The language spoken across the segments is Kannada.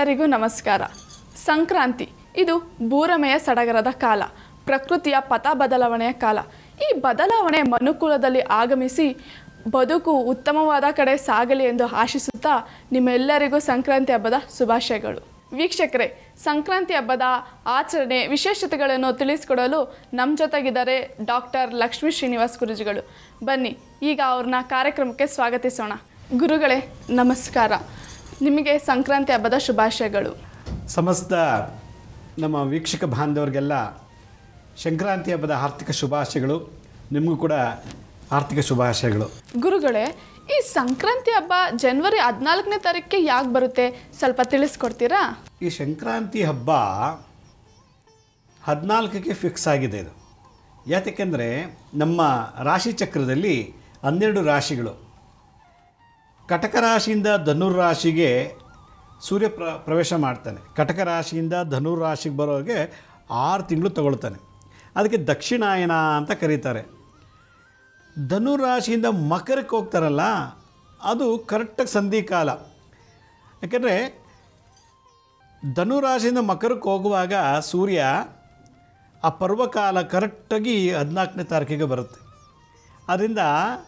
ಎಲ್ಲರಿಗೂ ನಮಸ್ಕಾರ ಸಂಕ್ರಾಂತಿ ಇದು ಬೂರಮೆಯ ಸಡಗರದ ಕಾಲ ಪ್ರಕೃತಿಯ ಪಥ ಬದಲಾವಣೆಯ ಕಾಲ ಈ ಬದಲಾವಣೆ ಮನುಕುಲದಲ್ಲಿ ಆಗಮಿಸಿ ಬದುಕು ಉತ್ತಮವಾದ ಕಡೆ ಸಾಗಲಿ ಎಂದು ಆಶಿಸುತ್ತಾ ನಿಮ್ಮೆಲ್ಲರಿಗೂ ಸಂಕ್ರಾಂತಿ ಹಬ್ಬದ ಶುಭಾಶಯಗಳು ವೀಕ್ಷಕರೇ ಸಂಕ್ರಾಂತಿ ಹಬ್ಬದ ಆಚರಣೆ ವಿಶೇಷತೆಗಳನ್ನು ತಿಳಿಸಿಕೊಡಲು ನಮ್ಮ ಜೊತೆಗಿದ್ದಾರೆ ಡಾಕ್ಟರ್ ಲಕ್ಷ್ಮೀ ಶ್ರೀನಿವಾಸ್ ಗುರುಜಿಗಳು ಬನ್ನಿ ಈಗ ಅವ್ರನ್ನ ಕಾರ್ಯಕ್ರಮಕ್ಕೆ ಸ್ವಾಗತಿಸೋಣ ಗುರುಗಳೇ ನಮಸ್ಕಾರ ನಿಮಗೆ ಸಂಕ್ರಾಂತಿ ಹಬ್ಬದ ಶುಭಾಶಯಗಳು ಸಮಸ್ತ ನಮ್ಮ ವೀಕ್ಷಕ ಬಾಂಧವರಿಗೆಲ್ಲ ಸಂಕ್ರಾಂತಿ ಹಬ್ಬದ ಆರ್ಥಿಕ ಶುಭಾಶಯಗಳು ನಿಮಗೂ ಕೂಡ ಆರ್ಥಿಕ ಶುಭಾಶಯಗಳು ಗುರುಗಳೇ ಈ ಸಂಕ್ರಾಂತಿ ಹಬ್ಬ ಜನವರಿ ಹದಿನಾಲ್ಕನೇ ತಾರೀಕಿಗೆ ಯಾಕೆ ಬರುತ್ತೆ ಸ್ವಲ್ಪ ತಿಳಿಸ್ಕೊಡ್ತೀರಾ ಈ ಸಂಕ್ರಾಂತಿ ಹಬ್ಬ ಹದಿನಾಲ್ಕಕ್ಕೆ ಫಿಕ್ಸ್ ಆಗಿದೆ ಇದು ಯಾಕೆಂದರೆ ನಮ್ಮ ರಾಶಿ ಚಕ್ರದಲ್ಲಿ ಹನ್ನೆರಡು ರಾಶಿಗಳು ಕಟಕ ರಾಶಿಯಿಂದ ಧನುರ್ ರಾಶಿಗೆ ಸೂರ್ಯ ಪ್ರ ಪ್ರವೇಶ ಮಾಡ್ತಾನೆ ಕಟಕ ರಾಶಿಯಿಂದ ಧನುರ್ ರಾಶಿಗೆ ಬರೋರಿಗೆ ಆರು ತಿಂಗಳು ತಗೊಳ್ತಾನೆ ಅದಕ್ಕೆ ದಕ್ಷಿಣಾಯನ ಅಂತ ಕರೀತಾರೆ ಧನುರ್ ರಾಶಿಯಿಂದ ಮಕರಕ್ಕೆ ಹೋಗ್ತಾರಲ್ಲ ಅದು ಕರೆಕ್ಟಾಗಿ ಸಂಧಿ ಕಾಲ ಯಾಕೆಂದರೆ ಧನುರಾಶಿಯಿಂದ ಮಕರಕ್ಕೆ ಹೋಗುವಾಗ ಸೂರ್ಯ ಆ ಪರ್ವಕಾಲ ಕರೆಕ್ಟಾಗಿ ಹದಿನಾಲ್ಕನೇ ತಾರೀಕಿಗೆ ಬರುತ್ತೆ ಆದ್ದರಿಂದ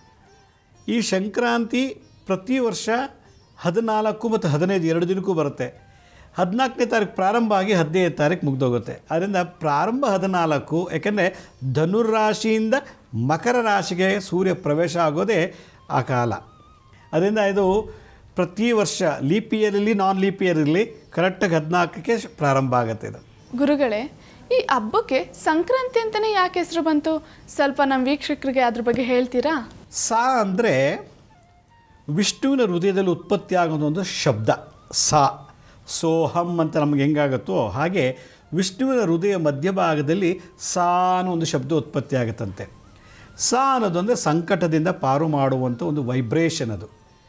ಈ ಸಂಕ್ರಾಂತಿ ಪ್ರತಿ ವರ್ಷ ಹದಿನಾಲ್ಕು ಮತ್ತು ಹದಿನೈದು ಎರಡು ದಿನಕ್ಕೂ ಬರುತ್ತೆ ಹದಿನಾಲ್ಕನೇ ತಾರೀಕು ಪ್ರಾರಂಭ ಆಗಿ ಹದಿನೈದು ತಾರೀಕು ಮುಗ್ದೋಗುತ್ತೆ ಅದರಿಂದ ಪ್ರಾರಂಭ ಹದಿನಾಲ್ಕು ಯಾಕೆಂದರೆ ಧನುರಾಶಿಯಿಂದ ಮಕರ ರಾಶಿಗೆ ಸೂರ್ಯ ಪ್ರವೇಶ ಆಗೋದೇ ಆ ಕಾಲ ಅದರಿಂದ ಇದು ಪ್ರತಿ ವರ್ಷ ಲೀಪ್ ಇಯರ್ ಇರಲಿ ನಾನ್ ಲೀಪ್ ಇಯರ್ ಇರಲಿ ಕರೆಕ್ಟಾಗಿ ಹದಿನಾಲ್ಕಕ್ಕೆ ಪ್ರಾರಂಭ ಆಗುತ್ತೆ ಇದು ಗುರುಗಳೇ ಈ ಹಬ್ಬಕ್ಕೆ ಸಂಕ್ರಾಂತಿ ಅಂತಲೇ ಯಾಕೆ ಹೆಸರು ಬಂತು ಸ್ವಲ್ಪ ನಮ್ಮ ವೀಕ್ಷಕರಿಗೆ ಅದ್ರ ಬಗ್ಗೆ ಹೇಳ್ತೀರಾ ಸಾ ಅಂದರೆ ವಿಷ್ಣುವಿನ ಹೃದಯದಲ್ಲಿ ಉತ್ಪತ್ತಿ ಆಗೋದು ಒಂದು ಶಬ್ದ ಸಾ ಸೋಹಂ ಅಂತ ನಮಗೆ ಹೆಂಗಾಗುತ್ತೋ ಹಾಗೆ ವಿಷ್ಣುವಿನ ಹೃದಯ ಮಧ್ಯಭಾಗದಲ್ಲಿ ಸಾ ಅನ್ನೋ ಒಂದು ಶಬ್ದ ಉತ್ಪತ್ತಿ ಆಗುತ್ತಂತೆ ಸಾ ಅನ್ನೋದೊಂದು ಸಂಕಟದಿಂದ ಪಾರು ಮಾಡುವಂಥ ಒಂದು ವೈಬ್ರೇಷನ್ ಅದು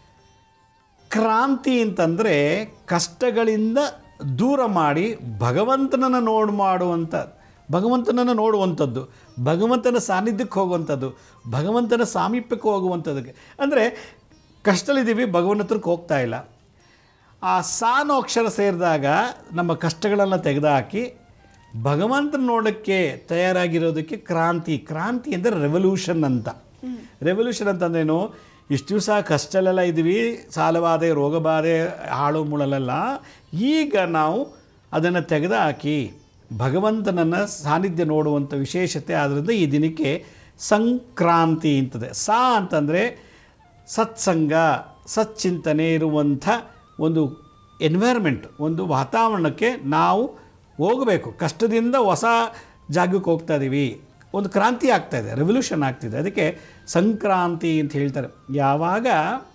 ಕ್ರಾಂತಿ ಅಂತಂದರೆ ಕಷ್ಟಗಳಿಂದ ದೂರ ಮಾಡಿ ಭಗವಂತನನ್ನು ನೋಡು ಮಾಡುವಂಥ ಭಗವಂತನನ್ನು ನೋಡುವಂಥದ್ದು ಭಗವಂತನ ಸಾನ್ನಿಧ್ಯಕ್ಕೆ ಹೋಗುವಂಥದ್ದು ಭಗವಂತನ ಸಾಮೀಪ್ಯಕ್ಕೆ ಹೋಗುವಂಥದ್ದಕ್ಕೆ ಅಂದರೆ ಕಷ್ಟದಲ್ಲಿದ್ದೀವಿ ಭಗವನ್ ಹತ್ರಕ್ಕೆ ಹೋಗ್ತಾ ಇಲ್ಲ ಆ ಸಾನು ಅಕ್ಷರ ಸೇರಿದಾಗ ನಮ್ಮ ಕಷ್ಟಗಳನ್ನು ತೆಗೆದುಹಾಕಿ ಭಗವಂತನ ನೋಡೋಕ್ಕೆ ತಯಾರಾಗಿರೋದಕ್ಕೆ ಕ್ರಾಂತಿ ಕ್ರಾಂತಿ ಅಂದರೆ ರೆವಲ್ಯೂಷನ್ ಅಂತ ರೆವಲ್ಯೂಷನ್ ಅಂತಂದೇನು ಇಷ್ಟು ದಿವಸ ಕಷ್ಟಲೆಲ್ಲ ಇದ್ವಿ ಸಾಲಬಾಧೆ ರೋಗಬಾಧೆ ಹಾಳು ಮುಳಲೆಲ್ಲ ಈಗ ನಾವು ಅದನ್ನು ತೆಗೆದುಹಾಕಿ ಭಗವಂತನನ್ನು ಸಾನ್ನಿಧ್ಯ ನೋಡುವಂಥ ವಿಶೇಷತೆ ಆದ್ದರಿಂದ ಈ ದಿನಕ್ಕೆ ಸಂಕ್ರಾಂತಿ ಅಂತದೆ ಸಾ ಅಂತಂದರೆ ಸತ್ಸಂಗ ಸಚ್ಚಿಂತನೆ ಇರುವಂಥ ಒಂದು ಎನ್ವೈರ್ಮೆಂಟ್ ಒಂದು ವಾತಾವರಣಕ್ಕೆ ನಾವು ಹೋಗಬೇಕು ಕಷ್ಟದಿಂದ ಹೊಸ ಜಾಗಕ್ಕೆ ಹೋಗ್ತಾ ಇದ್ದೀವಿ ಒಂದು ಕ್ರಾಂತಿ ಆಗ್ತಾಯಿದೆ ರೆವಲ್ಯೂಷನ್ ಆಗ್ತಿದೆ ಅದಕ್ಕೆ ಸಂಕ್ರಾಂತಿ ಅಂತ ಹೇಳ್ತಾರೆ ಯಾವಾಗ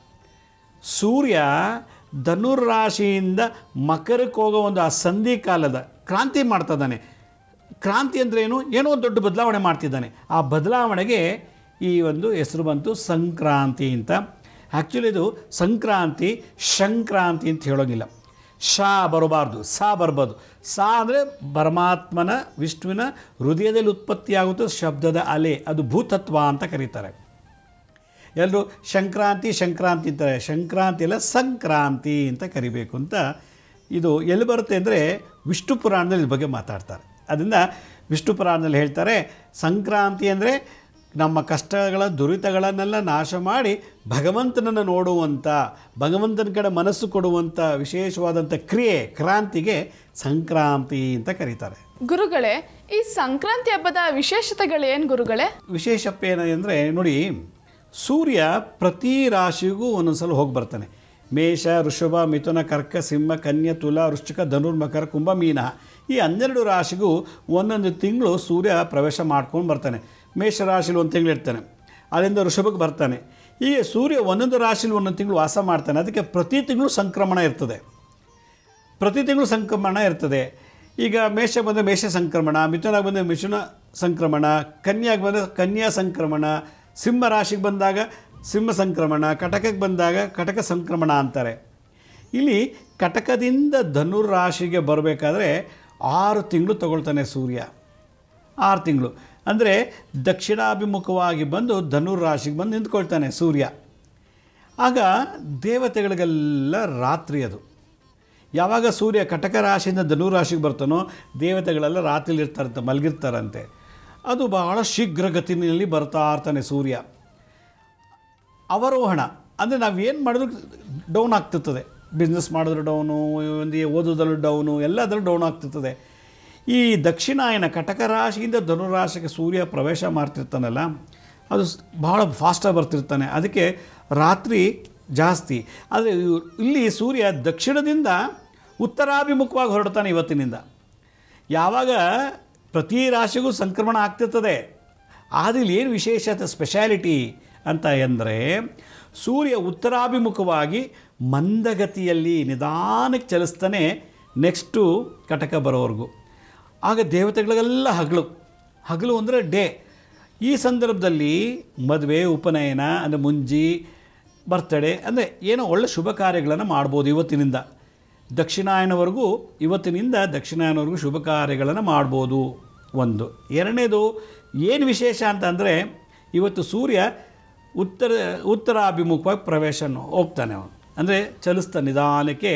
ಸೂರ್ಯ ಧನುರ್ ರಾಶಿಯಿಂದ ಮಕರಕ್ಕೆ ಹೋಗೋ ಒಂದು ಆ ಸಂಧಿ ಕಾಲದ ಕ್ರಾಂತಿ ಮಾಡ್ತಿದ್ದಾನೆ ಕ್ರಾಂತಿ ಅಂದರೆ ಏನು ಏನೋ ಒಂದು ದೊಡ್ಡ ಬದಲಾವಣೆ ಮಾಡ್ತಿದ್ದಾನೆ ಆ ಬದಲಾವಣೆಗೆ ಈ ಒಂದು ಹೆಸರು ಬಂತು ಸಂಕ್ರಾಂತಿ ಅಂತ ಆ್ಯಕ್ಚುಲಿ ಇದು ಸಂಕ್ರಾಂತಿ ಸಂಕ್ರಾಂತಿ ಅಂತ ಹೇಳೋಂಗಿಲ್ಲ ಶಾ ಬರಬಾರ್ದು ಸಾ ಬರ್ಬೋದು ಸಾ ಅಂದರೆ ಪರಮಾತ್ಮನ ವಿಷ್ಣುವಿನ ಹೃದಯದಲ್ಲಿ ಉತ್ಪತ್ತಿಯಾಗುತ್ತ ಶಬ್ದದ ಅಲೆ ಅದು ಭೂತತ್ವ ಅಂತ ಕರೀತಾರೆ ಎಲ್ಲರೂ ಸಂಕ್ರಾಂತಿ ಸಂಕ್ರಾಂತಿ ಅಂತಾರೆ ಸಂಕ್ರಾಂತಿ ಅಲ್ಲ ಸಂಕ್ರಾಂತಿ ಅಂತ ಕರಿಬೇಕು ಅಂತ ಇದು ಎಲ್ಲಿ ಬರುತ್ತೆ ಅಂದರೆ ವಿಷ್ಣು ಪುರಾಣದಲ್ಲಿ ಇದ್ರ ಬಗ್ಗೆ ಮಾತಾಡ್ತಾರೆ ಅದರಿಂದ ವಿಷ್ಣು ಪುರಾಣದಲ್ಲಿ ಹೇಳ್ತಾರೆ ಸಂಕ್ರಾಂತಿ ಅಂದರೆ ನಮ್ಮ ಕಷ್ಟಗಳ ದುರಿತಗಳನ್ನೆಲ್ಲ ನಾಶ ಮಾಡಿ ಭಗವಂತನನ್ನು ನೋಡುವಂಥ ಭಗವಂತನ ಕಡೆ ಮನಸ್ಸು ಕೊಡುವಂಥ ವಿಶೇಷವಾದಂಥ ಕ್ರಿಯೆ ಕ್ರಾಂತಿಗೆ ಸಂಕ್ರಾಂತಿ ಅಂತ ಕರೀತಾರೆ ಗುರುಗಳೇ ಈ ಸಂಕ್ರಾಂತಿ ಹಬ್ಬದ ವಿಶೇಷತೆಗಳೇನು ಗುರುಗಳೇ ವಿಶೇಷಪ್ಪ ಏನಂದರೆ ನೋಡಿ ಸೂರ್ಯ ಪ್ರತಿ ರಾಶಿಗೂ ಒಂದೊಂದು ಸಲ ಹೋಗಿ ಬರ್ತಾನೆ ಮೇಷ ಋಷಭ ಮಿಥುನ ಕರ್ಕ ಸಿಂಹ ಕನ್ಯಾ ತುಲ ವೃಶ್ಚಿಕ ಧನುರ್ಮಕರ ಕುಂಭ ಮೀನ ಈ ಹನ್ನೆರಡು ರಾಶಿಗೂ ಒಂದೊಂದು ತಿಂಗಳು ಸೂರ್ಯ ಪ್ರವೇಶ ಮಾಡ್ಕೊಂಡು ಬರ್ತಾನೆ ಮೇಷ ರಾಶಿಲಿ ಒಂದು ತಿಂಗಳು ಇರ್ತಾನೆ ಅಲ್ಲಿಂದ ಋಷಭಕ್ಕೆ ಬರ್ತಾನೆ ಹೀಗೆ ಸೂರ್ಯ ಒಂದೊಂದು ರಾಶಿಲಿ ಒಂದೊಂದು ತಿಂಗಳು ವಾಸ ಮಾಡ್ತಾನೆ ಅದಕ್ಕೆ ಪ್ರತಿ ತಿಂಗಳು ಸಂಕ್ರಮಣ ಇರ್ತದೆ ಪ್ರತಿ ತಿಂಗಳು ಸಂಕ್ರಮಣ ಇರ್ತದೆ ಈಗ ಮೇಷ ಬಂದ ಮೇಷ ಸಂಕ್ರಮಣ ಮಿಥುನಾಗ ಬಂದ ಮಿಥುನ ಸಂಕ್ರಮಣ ಕನ್ಯಾಗೆ ಬಂದ ಕನ್ಯಾ ಸಂಕ್ರಮಣ ಸಿಂಹ ರಾಶಿಗೆ ಬಂದಾಗ ಸಿಂಹ ಸಂಕ್ರಮಣ ಕಟಕಕ್ಕೆ ಬಂದಾಗ ಕಟಕ ಸಂಕ್ರಮಣ ಅಂತಾರೆ ಇಲ್ಲಿ ಕಟಕದಿಂದ ಧನುರ್ ರಾಶಿಗೆ ಬರಬೇಕಾದ್ರೆ ಆರು ತಿಂಗಳು ತಗೊಳ್ತಾನೆ ಸೂರ್ಯ ಆರು ತಿಂಗಳು ಅಂದರೆ ದಕ್ಷಿಣಾಭಿಮುಖವಾಗಿ ಬಂದು ಧನುರ್ ರಾಶಿಗೆ ಬಂದು ನಿಂತ್ಕೊಳ್ತಾನೆ ಸೂರ್ಯ ಆಗ ದೇವತೆಗಳಿಗೆಲ್ಲ ರಾತ್ರಿ ಅದು ಯಾವಾಗ ಸೂರ್ಯ ಕಟಕ ರಾಶಿಯಿಂದ ಧನು ರಾಶಿಗೆ ಬರ್ತಾನೋ ದೇವತೆಗಳೆಲ್ಲ ರಾತ್ರಿಲಿ ಇರ್ತಾರಂತೆ ಮಲಗಿರ್ತಾರಂತೆ ಅದು ಬಹಳ ಶೀಘ್ರಗತಿನಲ್ಲಿ ಬರ್ತಾ ಇರ್ತಾನೆ ಸೂರ್ಯ ಅವರೋಹಣ ಅಂದರೆ ನಾವು ಏನು ಮಾಡಿದ್ರು ಡೌನ್ ಆಗ್ತಿರ್ತದೆ ಬಿಸ್ನೆಸ್ ಮಾಡಿದ್ರು ಡೌನು ಒಂದು ಓದೋದ್ರಲ್ಲೂ ಡೌನು ಎಲ್ಲದರಲ್ಲೂ ಡೌನ್ ಆಗ್ತಿರ್ತದೆ ಈ ದಕ್ಷಿಣಾಯನ ಕಟಕ ರಾಶಿಯಿಂದ ಧನುರಾಶಿಗೆ ಸೂರ್ಯ ಪ್ರವೇಶ ಮಾಡ್ತಿರ್ತಾನಲ್ಲ ಅದು ಸ್- ಬಹಳ ಫಾಸ್ಟಾಗಿ ಬರ್ತಿರ್ತಾನೆ ಅದಕ್ಕೆ ರಾತ್ರಿ ಜಾಸ್ತಿ ಆದರೆ ಇವ್- ಇಲ್ಲಿ ಸೂರ್ಯ ದಕ್ಷಿಣದಿಂದ ಉತ್ತರಾಭಿಮುಖವಾಗಿ ಹೊರಡ್ತಾನೆ ಇವತ್ತಿನಿಂದ ಯಾವಾಗ ಪ್ರತಿ ರಾಶಿಗೂ ಸಂಕ್ರಮಣ ಆಗ್ತಿರ್ತದೆ ಆದರೆ ಇಲ್ಲಿ ಏನು ವಿಶೇಷತೆ ಸ್ಪೆಷಾಲಿಟಿ ಅಂತ ಎಂದರೆ ಸೂರ್ಯ ಉತ್ತರಾಭಿಮುಖವಾಗಿ ಮಂದಗತಿಯಲ್ಲಿ ನಿಧಾನಕ್ಕೆ ಚಲಿಸ್ತಾನೆ ನೆಕ್ಸ್ಟು ಕಟಕ ಬರೋವರೆಗೂ ಆಗ ದೇವತೆಗಳಿಗೆಲ್ಲ ಹಗಲು ಹಗಲು ಅಂದರೆ ಡೇ ಈ ಸಂದರ್ಭದಲ್ಲಿ ಮದುವೆ ಉಪನಯನ ಅಂದರೆ ಮುಂಜಿ ಬರ್ತಡೇ ಅಂದರೆ ಏನೋ ಒಳ್ಳೆ ಶುಭ ಕಾರ್ಯಗಳನ್ನು ಮಾಡ್ಬೋದು ಇವತ್ತಿನಿಂದ ದಕ್ಷಿಣಾಯನವರೆಗೂ ಇವತ್ತಿನಿಂದ ದಕ್ಷಿಣಾಯನವರೆಗೂ ಶುಭ ಕಾರ್ಯಗಳನ್ನು ಮಾಡ್ಬೋದು ಒಂದು ಎರಡನೇದು ಏನು ವಿಶೇಷ ಅಂತಂದರೆ ಇವತ್ತು ಸೂರ್ಯ ಉತ್ತರ ಉತ್ತರಾಭಿಮುಖವಾಗಿ ಪ್ರವೇಶ ಹೋಗ್ತಾನೆ ಅವನು ಅಂದರೆ ಚಲಿಸ್ತಾನೆ ನಿಧಾನಕ್ಕೆ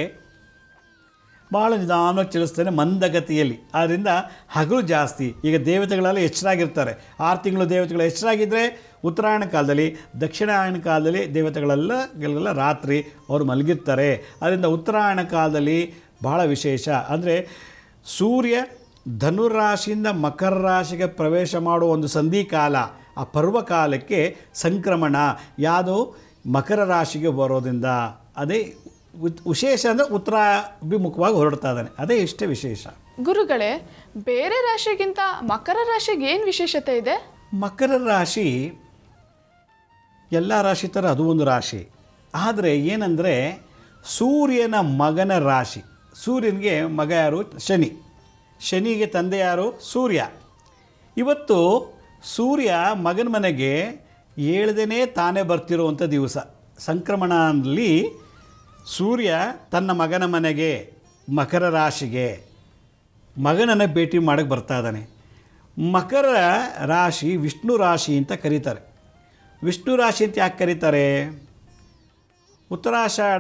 ಭಾಳ ನಿಧಾನವಾಗಿ ಚಲಿಸ್ತಾನೆ ಮಂದಗತಿಯಲ್ಲಿ ಆದ್ದರಿಂದ ಹಗಲು ಜಾಸ್ತಿ ಈಗ ದೇವತೆಗಳೆಲ್ಲ ಎಚ್ಚರಾಗಿರ್ತಾರೆ ಆರು ತಿಂಗಳು ದೇವತೆಗಳು ಎಚ್ಚರಾಗಿದ್ದರೆ ಉತ್ತರಾಯಣ ಕಾಲದಲ್ಲಿ ದಕ್ಷಿಣಾಯಣ ಕಾಲದಲ್ಲಿ ದೇವತೆಗಳೆಲ್ಲ ಗೆಲ್ಲ ರಾತ್ರಿ ಅವರು ಮಲಗಿರ್ತಾರೆ ಅದರಿಂದ ಉತ್ತರಾಯಣ ಕಾಲದಲ್ಲಿ ಭಾಳ ವಿಶೇಷ ಅಂದರೆ ಸೂರ್ಯ ಧನುರಾಶಿಯಿಂದ ಮಕರ ರಾಶಿಗೆ ಪ್ರವೇಶ ಮಾಡುವ ಒಂದು ಸಂಧಿ ಕಾಲ ಆ ಪರ್ವಕಾಲಕ್ಕೆ ಸಂಕ್ರಮಣ ಯಾವುದು ಮಕರ ರಾಶಿಗೆ ಬರೋದ್ರಿಂದ ಅದೇ ಉತ್- ವಿಶೇಷ ಅಂದರೆ ಉತ್ತರಾಭಿಮುಖವಾಗಿ ಹೊರಡ್ತಾ ಇದ್ದಾನೆ ಅದೇ ಇಷ್ಟೇ ವಿಶೇಷ ಗುರುಗಳೇ ಬೇರೆ ರಾಶಿಗಿಂತ ಮಕರ ರಾಶಿಗೆ ಏನು ವಿಶೇಷತೆ ಇದೆ ಮಕರ ರಾಶಿ ಎಲ್ಲ ರಾಶಿ ಥರ ಅದು ಒಂದು ರಾಶಿ ಆದರೆ ಏನಂದರೆ ಸೂರ್ಯನ ಮಗನ ರಾಶಿ ಸೂರ್ಯನಿಗೆ ಮಗ ಯಾರು ಶನಿ ಶನಿಗೆ ತಂದೆ ಯಾರು ಸೂರ್ಯ ಇವತ್ತು ಸೂರ್ಯ ಮಗನ ಮನೆಗೆ ಹೇಳ್ದೇ ತಾನೇ ಬರ್ತಿರುವಂಥ ದಿವಸ ಸಂಕ್ರಮಣದಲ್ಲಿ ಸೂರ್ಯ ತನ್ನ ಮಗನ ಮನೆಗೆ ಮಕರ ರಾಶಿಗೆ ಮಗನನ್ನು ಭೇಟಿ ಮಾಡಕ್ಕೆ ಬರ್ತಾ ಇದ್ದಾನೆ ಮಕರ ರಾಶಿ ವಿಷ್ಣು ರಾಶಿ ಅಂತ ಕರೀತಾರೆ ವಿಷ್ಣು ರಾಶಿ ಅಂತ ಯಾಕೆ ಕರೀತಾರೆ ಉತ್ತರಾಷಾಢ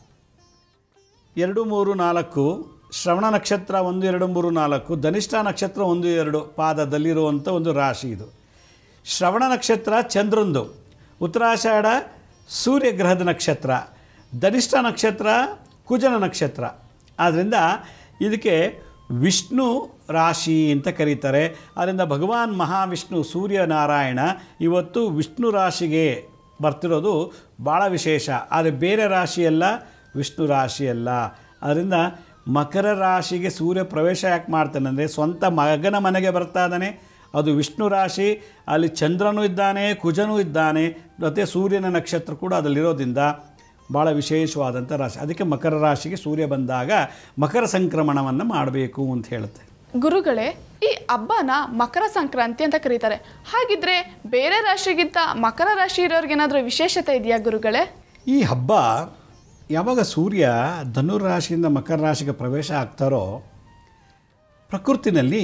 ಎರಡು ಮೂರು ನಾಲ್ಕು ಶ್ರವಣ ನಕ್ಷತ್ರ ಒಂದು ಎರಡು ಮೂರು ನಾಲ್ಕು ಧನಿಷ್ಠ ನಕ್ಷತ್ರ ಒಂದು ಎರಡು ಪಾದದಲ್ಲಿರುವಂಥ ಒಂದು ರಾಶಿ ಇದು ಶ್ರವಣ ನಕ್ಷತ್ರ ಚಂದ್ರಂದು ಉತ್ತರಾಷಾಢ ಸೂರ್ಯಗ್ರಹದ ನಕ್ಷತ್ರ ಧನಿಷ್ಠ ನಕ್ಷತ್ರ ಕುಜನ ನಕ್ಷತ್ರ ಆದ್ದರಿಂದ ಇದಕ್ಕೆ ವಿಷ್ಣು ರಾಶಿ ಅಂತ ಕರೀತಾರೆ ಅದರಿಂದ ಭಗವಾನ್ ಮಹಾವಿಷ್ಣು ಸೂರ್ಯನಾರಾಯಣ ಇವತ್ತು ವಿಷ್ಣು ರಾಶಿಗೆ ಬರ್ತಿರೋದು ಭಾಳ ವಿಶೇಷ ಆದರೆ ಬೇರೆ ರಾಶಿಯಲ್ಲ ವಿಷ್ಣು ರಾಶಿಯಲ್ಲ ಅದರಿಂದ ಮಕರ ರಾಶಿಗೆ ಸೂರ್ಯ ಪ್ರವೇಶ ಯಾಕೆ ಮಾಡ್ತಾನೆ ಅಂದರೆ ಸ್ವಂತ ಮಗನ ಮನೆಗೆ ಬರ್ತಾ ಇದ್ದಾನೆ ಅದು ವಿಷ್ಣು ರಾಶಿ ಅಲ್ಲಿ ಚಂದ್ರನೂ ಇದ್ದಾನೆ ಕುಜನೂ ಇದ್ದಾನೆ ಮತ್ತು ಸೂರ್ಯನ ನಕ್ಷತ್ರ ಕೂಡ ಅದರಲ್ಲಿರೋದ್ರಿಂದ ಭಾಳ ವಿಶೇಷವಾದಂಥ ರಾಶಿ ಅದಕ್ಕೆ ಮಕರ ರಾಶಿಗೆ ಸೂರ್ಯ ಬಂದಾಗ ಮಕರ ಸಂಕ್ರಮಣವನ್ನು ಮಾಡಬೇಕು ಅಂತ ಹೇಳುತ್ತೆ ಗುರುಗಳೇ ಈ ಹಬ್ಬನ ಮಕರ ಸಂಕ್ರಾಂತಿ ಅಂತ ಕರೀತಾರೆ ಹಾಗಿದ್ರೆ ಬೇರೆ ರಾಶಿಗಿಂತ ಮಕರ ರಾಶಿ ಇರೋರ್ಗೇನಾದ್ರೂ ವಿಶೇಷತೆ ಇದೆಯಾ ಗುರುಗಳೇ ಈ ಹಬ್ಬ ಯಾವಾಗ ಸೂರ್ಯ ಧನುರಾಶಿಯಿಂದ ಮಕರ ರಾಶಿಗೆ ಪ್ರವೇಶ ಆಗ್ತಾರೋ ಪ್ರಕೃತಿನಲ್ಲಿ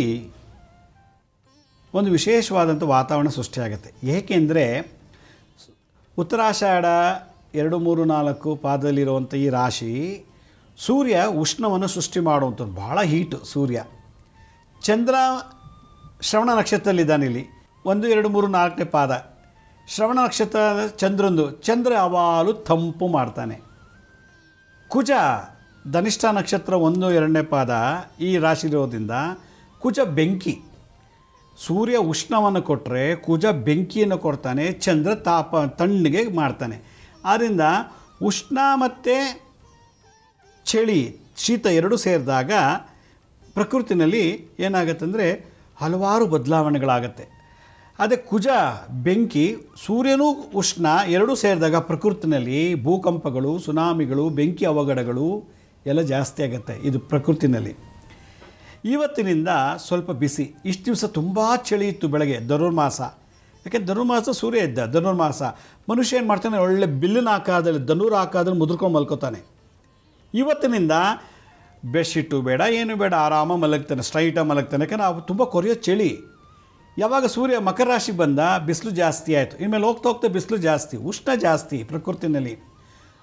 ಒಂದು ವಿಶೇಷವಾದಂಥ ವಾತಾವರಣ ಸೃಷ್ಟಿಯಾಗುತ್ತೆ ಏಕೆಂದರೆ ಉತ್ತರಾಷಾಢ ಎರಡು ಮೂರು ನಾಲ್ಕು ಪಾದದಲ್ಲಿರುವಂಥ ಈ ರಾಶಿ ಸೂರ್ಯ ಉಷ್ಣವನ್ನು ಸೃಷ್ಟಿ ಮಾಡುವಂಥದ್ದು ಭಾಳ ಹೀಟು ಸೂರ್ಯ ಚಂದ್ರ ಶ್ರವಣ ನಕ್ಷತ್ರದಲ್ಲಿದ್ದಾನೆ ಇಲ್ಲಿ ಒಂದು ಎರಡು ಮೂರು ನಾಲ್ಕನೇ ಪಾದ ಶ್ರವಣ ನಕ್ಷತ್ರ ಚಂದ್ರಂದು ಚಂದ್ರ ಯಾವಾಗಲೂ ತಂಪು ಮಾಡ್ತಾನೆ ಕುಜ ಧನಿಷ್ಠ ನಕ್ಷತ್ರ ಒಂದು ಎರಡನೇ ಪಾದ ಈ ರಾಶಿ ಇರೋದ್ರಿಂದ ಕುಜ ಬೆಂಕಿ ಸೂರ್ಯ ಉಷ್ಣವನ್ನು ಕೊಟ್ಟರೆ ಕುಜ ಬೆಂಕಿಯನ್ನು ಕೊಡ್ತಾನೆ ಚಂದ್ರ ತಾಪ ತಣ್ಣಗೆ ಮಾಡ್ತಾನೆ ಆದ್ದರಿಂದ ಉಷ್ಣ ಮತ್ತು ಚಳಿ ಶೀತ ಎರಡೂ ಸೇರಿದಾಗ ಪ್ರಕೃತಿನಲ್ಲಿ ಏನಾಗುತ್ತೆ ಹಲವಾರು ಬದಲಾವಣೆಗಳಾಗತ್ತೆ ಅದೇ ಕುಜ ಬೆಂಕಿ ಸೂರ್ಯನೂ ಉಷ್ಣ ಎರಡೂ ಸೇರಿದಾಗ ಪ್ರಕೃತಿನಲ್ಲಿ ಭೂಕಂಪಗಳು ಸುನಾಮಿಗಳು ಬೆಂಕಿ ಅವಘಡಗಳು ಎಲ್ಲ ಜಾಸ್ತಿ ಆಗುತ್ತೆ ಇದು ಪ್ರಕೃತಿನಲ್ಲಿ ಇವತ್ತಿನಿಂದ ಸ್ವಲ್ಪ ಬಿಸಿ ಇಷ್ಟು ದಿವಸ ತುಂಬ ಚಳಿ ಇತ್ತು ಬೆಳಗ್ಗೆ ಧನುರ್ಮಾಸ ಯಾಕೆ ಧನುರ್ಮಾಸ ಸೂರ್ಯ ಇದ್ದ ಧನುರ್ಮಾಸ ಮನುಷ್ಯ ಏನು ಮಾಡ್ತಾನೆ ಒಳ್ಳೆ ಬಿಲ್ಲಿನ ಆಕಾರದಲ್ಲಿ ಧನುರ್ ಆಕಾರದಲ್ಲಿ ಮುದುರ್ಕೊಂಡು ಮಲ್ಕೋತಾನೆ ಇವತ್ತಿನಿಂದ ಬೆಡ್ಶೀಟು ಬೇಡ ಏನು ಬೇಡ ಆರಾಮ ಮಲಗ್ತಾನೆ ಸ್ಟ್ರೈಟಾಗಿ ಮಲಗ್ತಾನೆ ಯಾಕಂದ್ರೆ ಅವು ತುಂಬ ಕೊರೆಯೋ ಚಳಿ ಯಾವಾಗ ಸೂರ್ಯ ಮಕರ ರಾಶಿ ಬಂದ ಬಿಸಿಲು ಜಾಸ್ತಿ ಆಯಿತು ಇನ್ಮೇಲೆ ಹೋಗ್ತಾ ಹೋಗ್ತಾ ಬಿಸಿಲು ಜಾಸ್ತಿ ಉಷ್ಣ ಜಾಸ್ತಿ ಪ್ರಕೃತಿನಲ್ಲಿ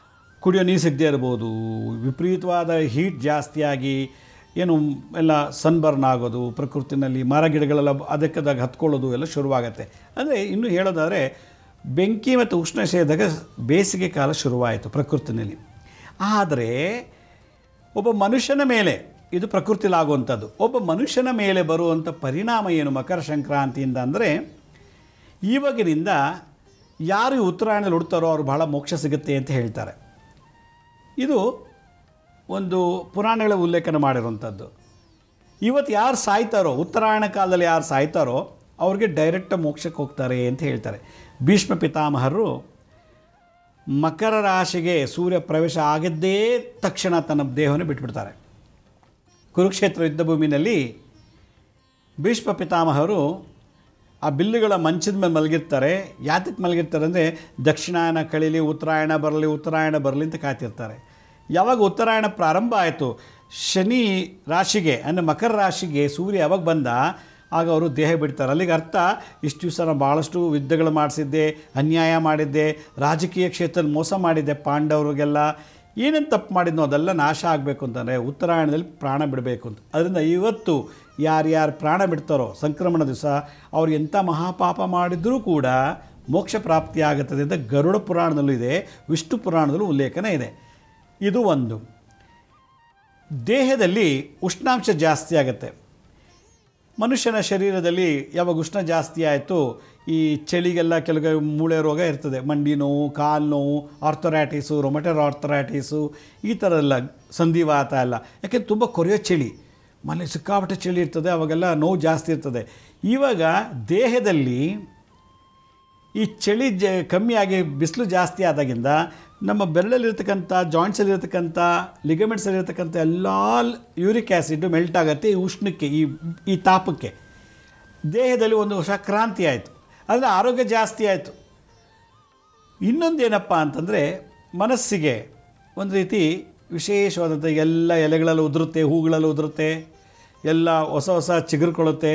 ಕುಡಿಯೋ ನೀರು ಸಿಗದೇ ಇರ್ಬೋದು ವಿಪರೀತವಾದ ಹೀಟ್ ಜಾಸ್ತಿಯಾಗಿ ಏನು ಎಲ್ಲ ಸನ್ಬರ್ನ್ ಆಗೋದು ಪ್ರಕೃತಿನಲ್ಲಿ ಮರ ಗಿಡಗಳೆಲ್ಲ ಅದಕ್ಕದಾಗ ಹತ್ಕೊಳ್ಳೋದು ಎಲ್ಲ ಶುರುವಾಗತ್ತೆ ಅಂದರೆ ಇನ್ನು ಹೇಳೋದಾದರೆ ಬೆಂಕಿ ಮತ್ತು ಉಷ್ಣ ಸೇರಿದಾಗ ಬೇಸಿಗೆ ಕಾಲ ಶುರುವಾಯಿತು ಪ್ರಕೃತಿನಲ್ಲಿ ಆದರೆ ಒಬ್ಬ ಮನುಷ್ಯನ ಮೇಲೆ ಇದು ಪ್ರಕೃತಿಲಾಗುವಂಥದ್ದು ಒಬ್ಬ ಮನುಷ್ಯನ ಮೇಲೆ ಬರುವಂಥ ಪರಿಣಾಮ ಏನು ಮಕರ ಸಂಕ್ರಾಂತಿಯಿಂದ ಅಂದರೆ ಇವಾಗಿನಿಂದ ಯಾರು ಈ ಉತ್ತರಾಯಣದಲ್ಲಿ ಹುಡ್ತಾರೋ ಅವ್ರು ಬಹಳ ಮೋಕ್ಷ ಸಿಗುತ್ತೆ ಅಂತ ಹೇಳ್ತಾರೆ ಇದು ಒಂದು ಪುರಾಣಗಳ ಉಲ್ಲೇಖನ ಮಾಡಿರುವಂಥದ್ದು ಇವತ್ತು ಯಾರು ಸಾಯ್ತಾರೋ ಉತ್ತರಾಯಣ ಕಾಲದಲ್ಲಿ ಯಾರು ಸಾಯ್ತಾರೋ ಅವ್ರಿಗೆ ಡೈರೆಕ್ಟ್ ಮೋಕ್ಷಕ್ಕೆ ಹೋಗ್ತಾರೆ ಅಂತ ಹೇಳ್ತಾರೆ ಭೀಷ್ಮ ಪಿತಾಮಹರು ಮಕರ ರಾಶಿಗೆ ಸೂರ್ಯ ಪ್ರವೇಶ ಆಗಿದ್ದೇ ತಕ್ಷಣ ತನ್ನ ದೇಹವನ್ನು ಬಿಟ್ಬಿಡ್ತಾರೆ ಕುರುಕ್ಷೇತ್ರ ಯುದ್ಧ ಭೂಮಿನಲ್ಲಿ ಭೀಷ್ಮ ಪಿತಾಮಹರು ಆ ಬಿಲ್ಲುಗಳ ಮಂಚದ ಮೇಲೆ ಮಲಗಿರ್ತಾರೆ ಯಾತಕ್ಕೆ ಮಲಗಿರ್ತಾರೆ ಅಂದರೆ ದಕ್ಷಿಣಾಯನ ಕಳೀಲಿ ಉತ್ತರಾಯಣ ಬರಲಿ ಉತ್ತರಾಯಣ ಬರಲಿ ಅಂತ ಕಾಯ್ತಿರ್ತಾರೆ ಯಾವಾಗ ಉತ್ತರಾಯಣ ಪ್ರಾರಂಭ ಆಯಿತು ಶನಿ ರಾಶಿಗೆ ಅಂದರೆ ಮಕರ ರಾಶಿಗೆ ಸೂರ್ಯ ಯಾವಾಗ ಬಂದ ಆಗ ಅವರು ದೇಹ ಬಿಡ್ತಾರೆ ಅಲ್ಲಿಗೆ ಅರ್ಥ ಇಷ್ಟು ದಿವಸ ನಾನು ಭಾಳಷ್ಟು ಯುದ್ಧಗಳು ಮಾಡಿಸಿದ್ದೆ ಅನ್ಯಾಯ ಮಾಡಿದ್ದೆ ರಾಜಕೀಯ ಕ್ಷೇತ್ರದಲ್ಲಿ ಮೋಸ ಮಾಡಿದ್ದೆ ಪಾಂಡವರಿಗೆಲ್ಲ ಏನೇನು ತಪ್ಪು ಮಾಡಿದ್ನೋ ಅದೆಲ್ಲ ನಾಶ ಆಗಬೇಕು ಅಂತಂದರೆ ಉತ್ತರಾಯಣದಲ್ಲಿ ಪ್ರಾಣ ಬಿಡಬೇಕು ಅಂತ ಅದರಿಂದ ಇವತ್ತು ಯಾರ್ಯಾರು ಪ್ರಾಣ ಬಿಡ್ತಾರೋ ಸಂಕ್ರಮಣ ದಿವಸ ಅವ್ರು ಎಂಥ ಮಹಾಪಾಪ ಮಾಡಿದರೂ ಕೂಡ ಮೋಕ್ಷ ಪ್ರಾಪ್ತಿ ಆಗುತ್ತದೆ ಅಂತ ಗರುಡ ಪುರಾಣದಲ್ಲೂ ಇದೆ ವಿಷ್ಣು ಪುರಾಣದಲ್ಲೂ ಉಲ್ಲೇಖನ ಇದೆ ಇದು ಒಂದು ದೇಹದಲ್ಲಿ ಉಷ್ಣಾಂಶ ಜಾಸ್ತಿ ಆಗುತ್ತೆ ಮನುಷ್ಯನ ಶರೀರದಲ್ಲಿ ಯಾವಾಗ ಉಷ್ಣ ಜಾಸ್ತಿ ಆಯಿತು ಈ ಚಳಿಗೆಲ್ಲ ಕೆಲವು ಮೂಳೆ ರೋಗ ಇರ್ತದೆ ಮಂಡಿ ನೋವು ಕಾಲು ನೋವು ಆರ್ಥೊರೈಟಿಸು ರೊಮಟರ್ ಆರ್ಥೊರೈಟಿಸು ಈ ಥರ ಎಲ್ಲ ಸಂಧಿವಾತ ಎಲ್ಲ ಯಾಕೆಂದ್ರೆ ತುಂಬ ಕೊರೆಯೋ ಚಳಿ ಮನೆ ಸಿಕ್ಕಾಪಟ್ಟೆ ಚಳಿ ಇರ್ತದೆ ಅವಾಗೆಲ್ಲ ನೋವು ಜಾಸ್ತಿ ಇರ್ತದೆ ಇವಾಗ ದೇಹದಲ್ಲಿ ಈ ಚಳಿ ಜ ಕಮ್ಮಿಯಾಗಿ ಬಿಸಿಲು ಜಾಸ್ತಿ ಆದಾಗಿಂದ ನಮ್ಮ ಬೆರಳಲ್ಲಿರ್ತಕ್ಕಂಥ ಜಾಯಿಂಟ್ಸಲ್ಲಿರ್ತಕ್ಕಂಥ ಲಿಗಮೆಂಟ್ಸಲ್ಲಿರ್ತಕ್ಕಂಥ ಎಲ್ಲ ಯೂರಿಕ್ ಆ್ಯಸಿಡ್ ಮೆಲ್ಟ್ ಆಗುತ್ತೆ ಈ ಉಷ್ಣಕ್ಕೆ ಈ ಈ ತಾಪಕ್ಕೆ ದೇಹದಲ್ಲಿ ಒಂದು ಹೊಸ ಕ್ರಾಂತಿ ಆಯಿತು ಅಂದರೆ ಆರೋಗ್ಯ ಜಾಸ್ತಿ ಆಯಿತು ಇನ್ನೊಂದೇನಪ್ಪ ಅಂತಂದರೆ ಮನಸ್ಸಿಗೆ ಒಂದು ರೀತಿ ವಿಶೇಷವಾದಂಥ ಎಲ್ಲ ಎಲೆಗಳಲ್ಲಿ ಉದುರುತ್ತೆ ಹೂಗಳಲ್ಲಿ ಉದುರುತ್ತೆ ಎಲ್ಲ ಹೊಸ ಹೊಸ ಚಿಗುರುಕೊಳ್ಳುತ್ತೆ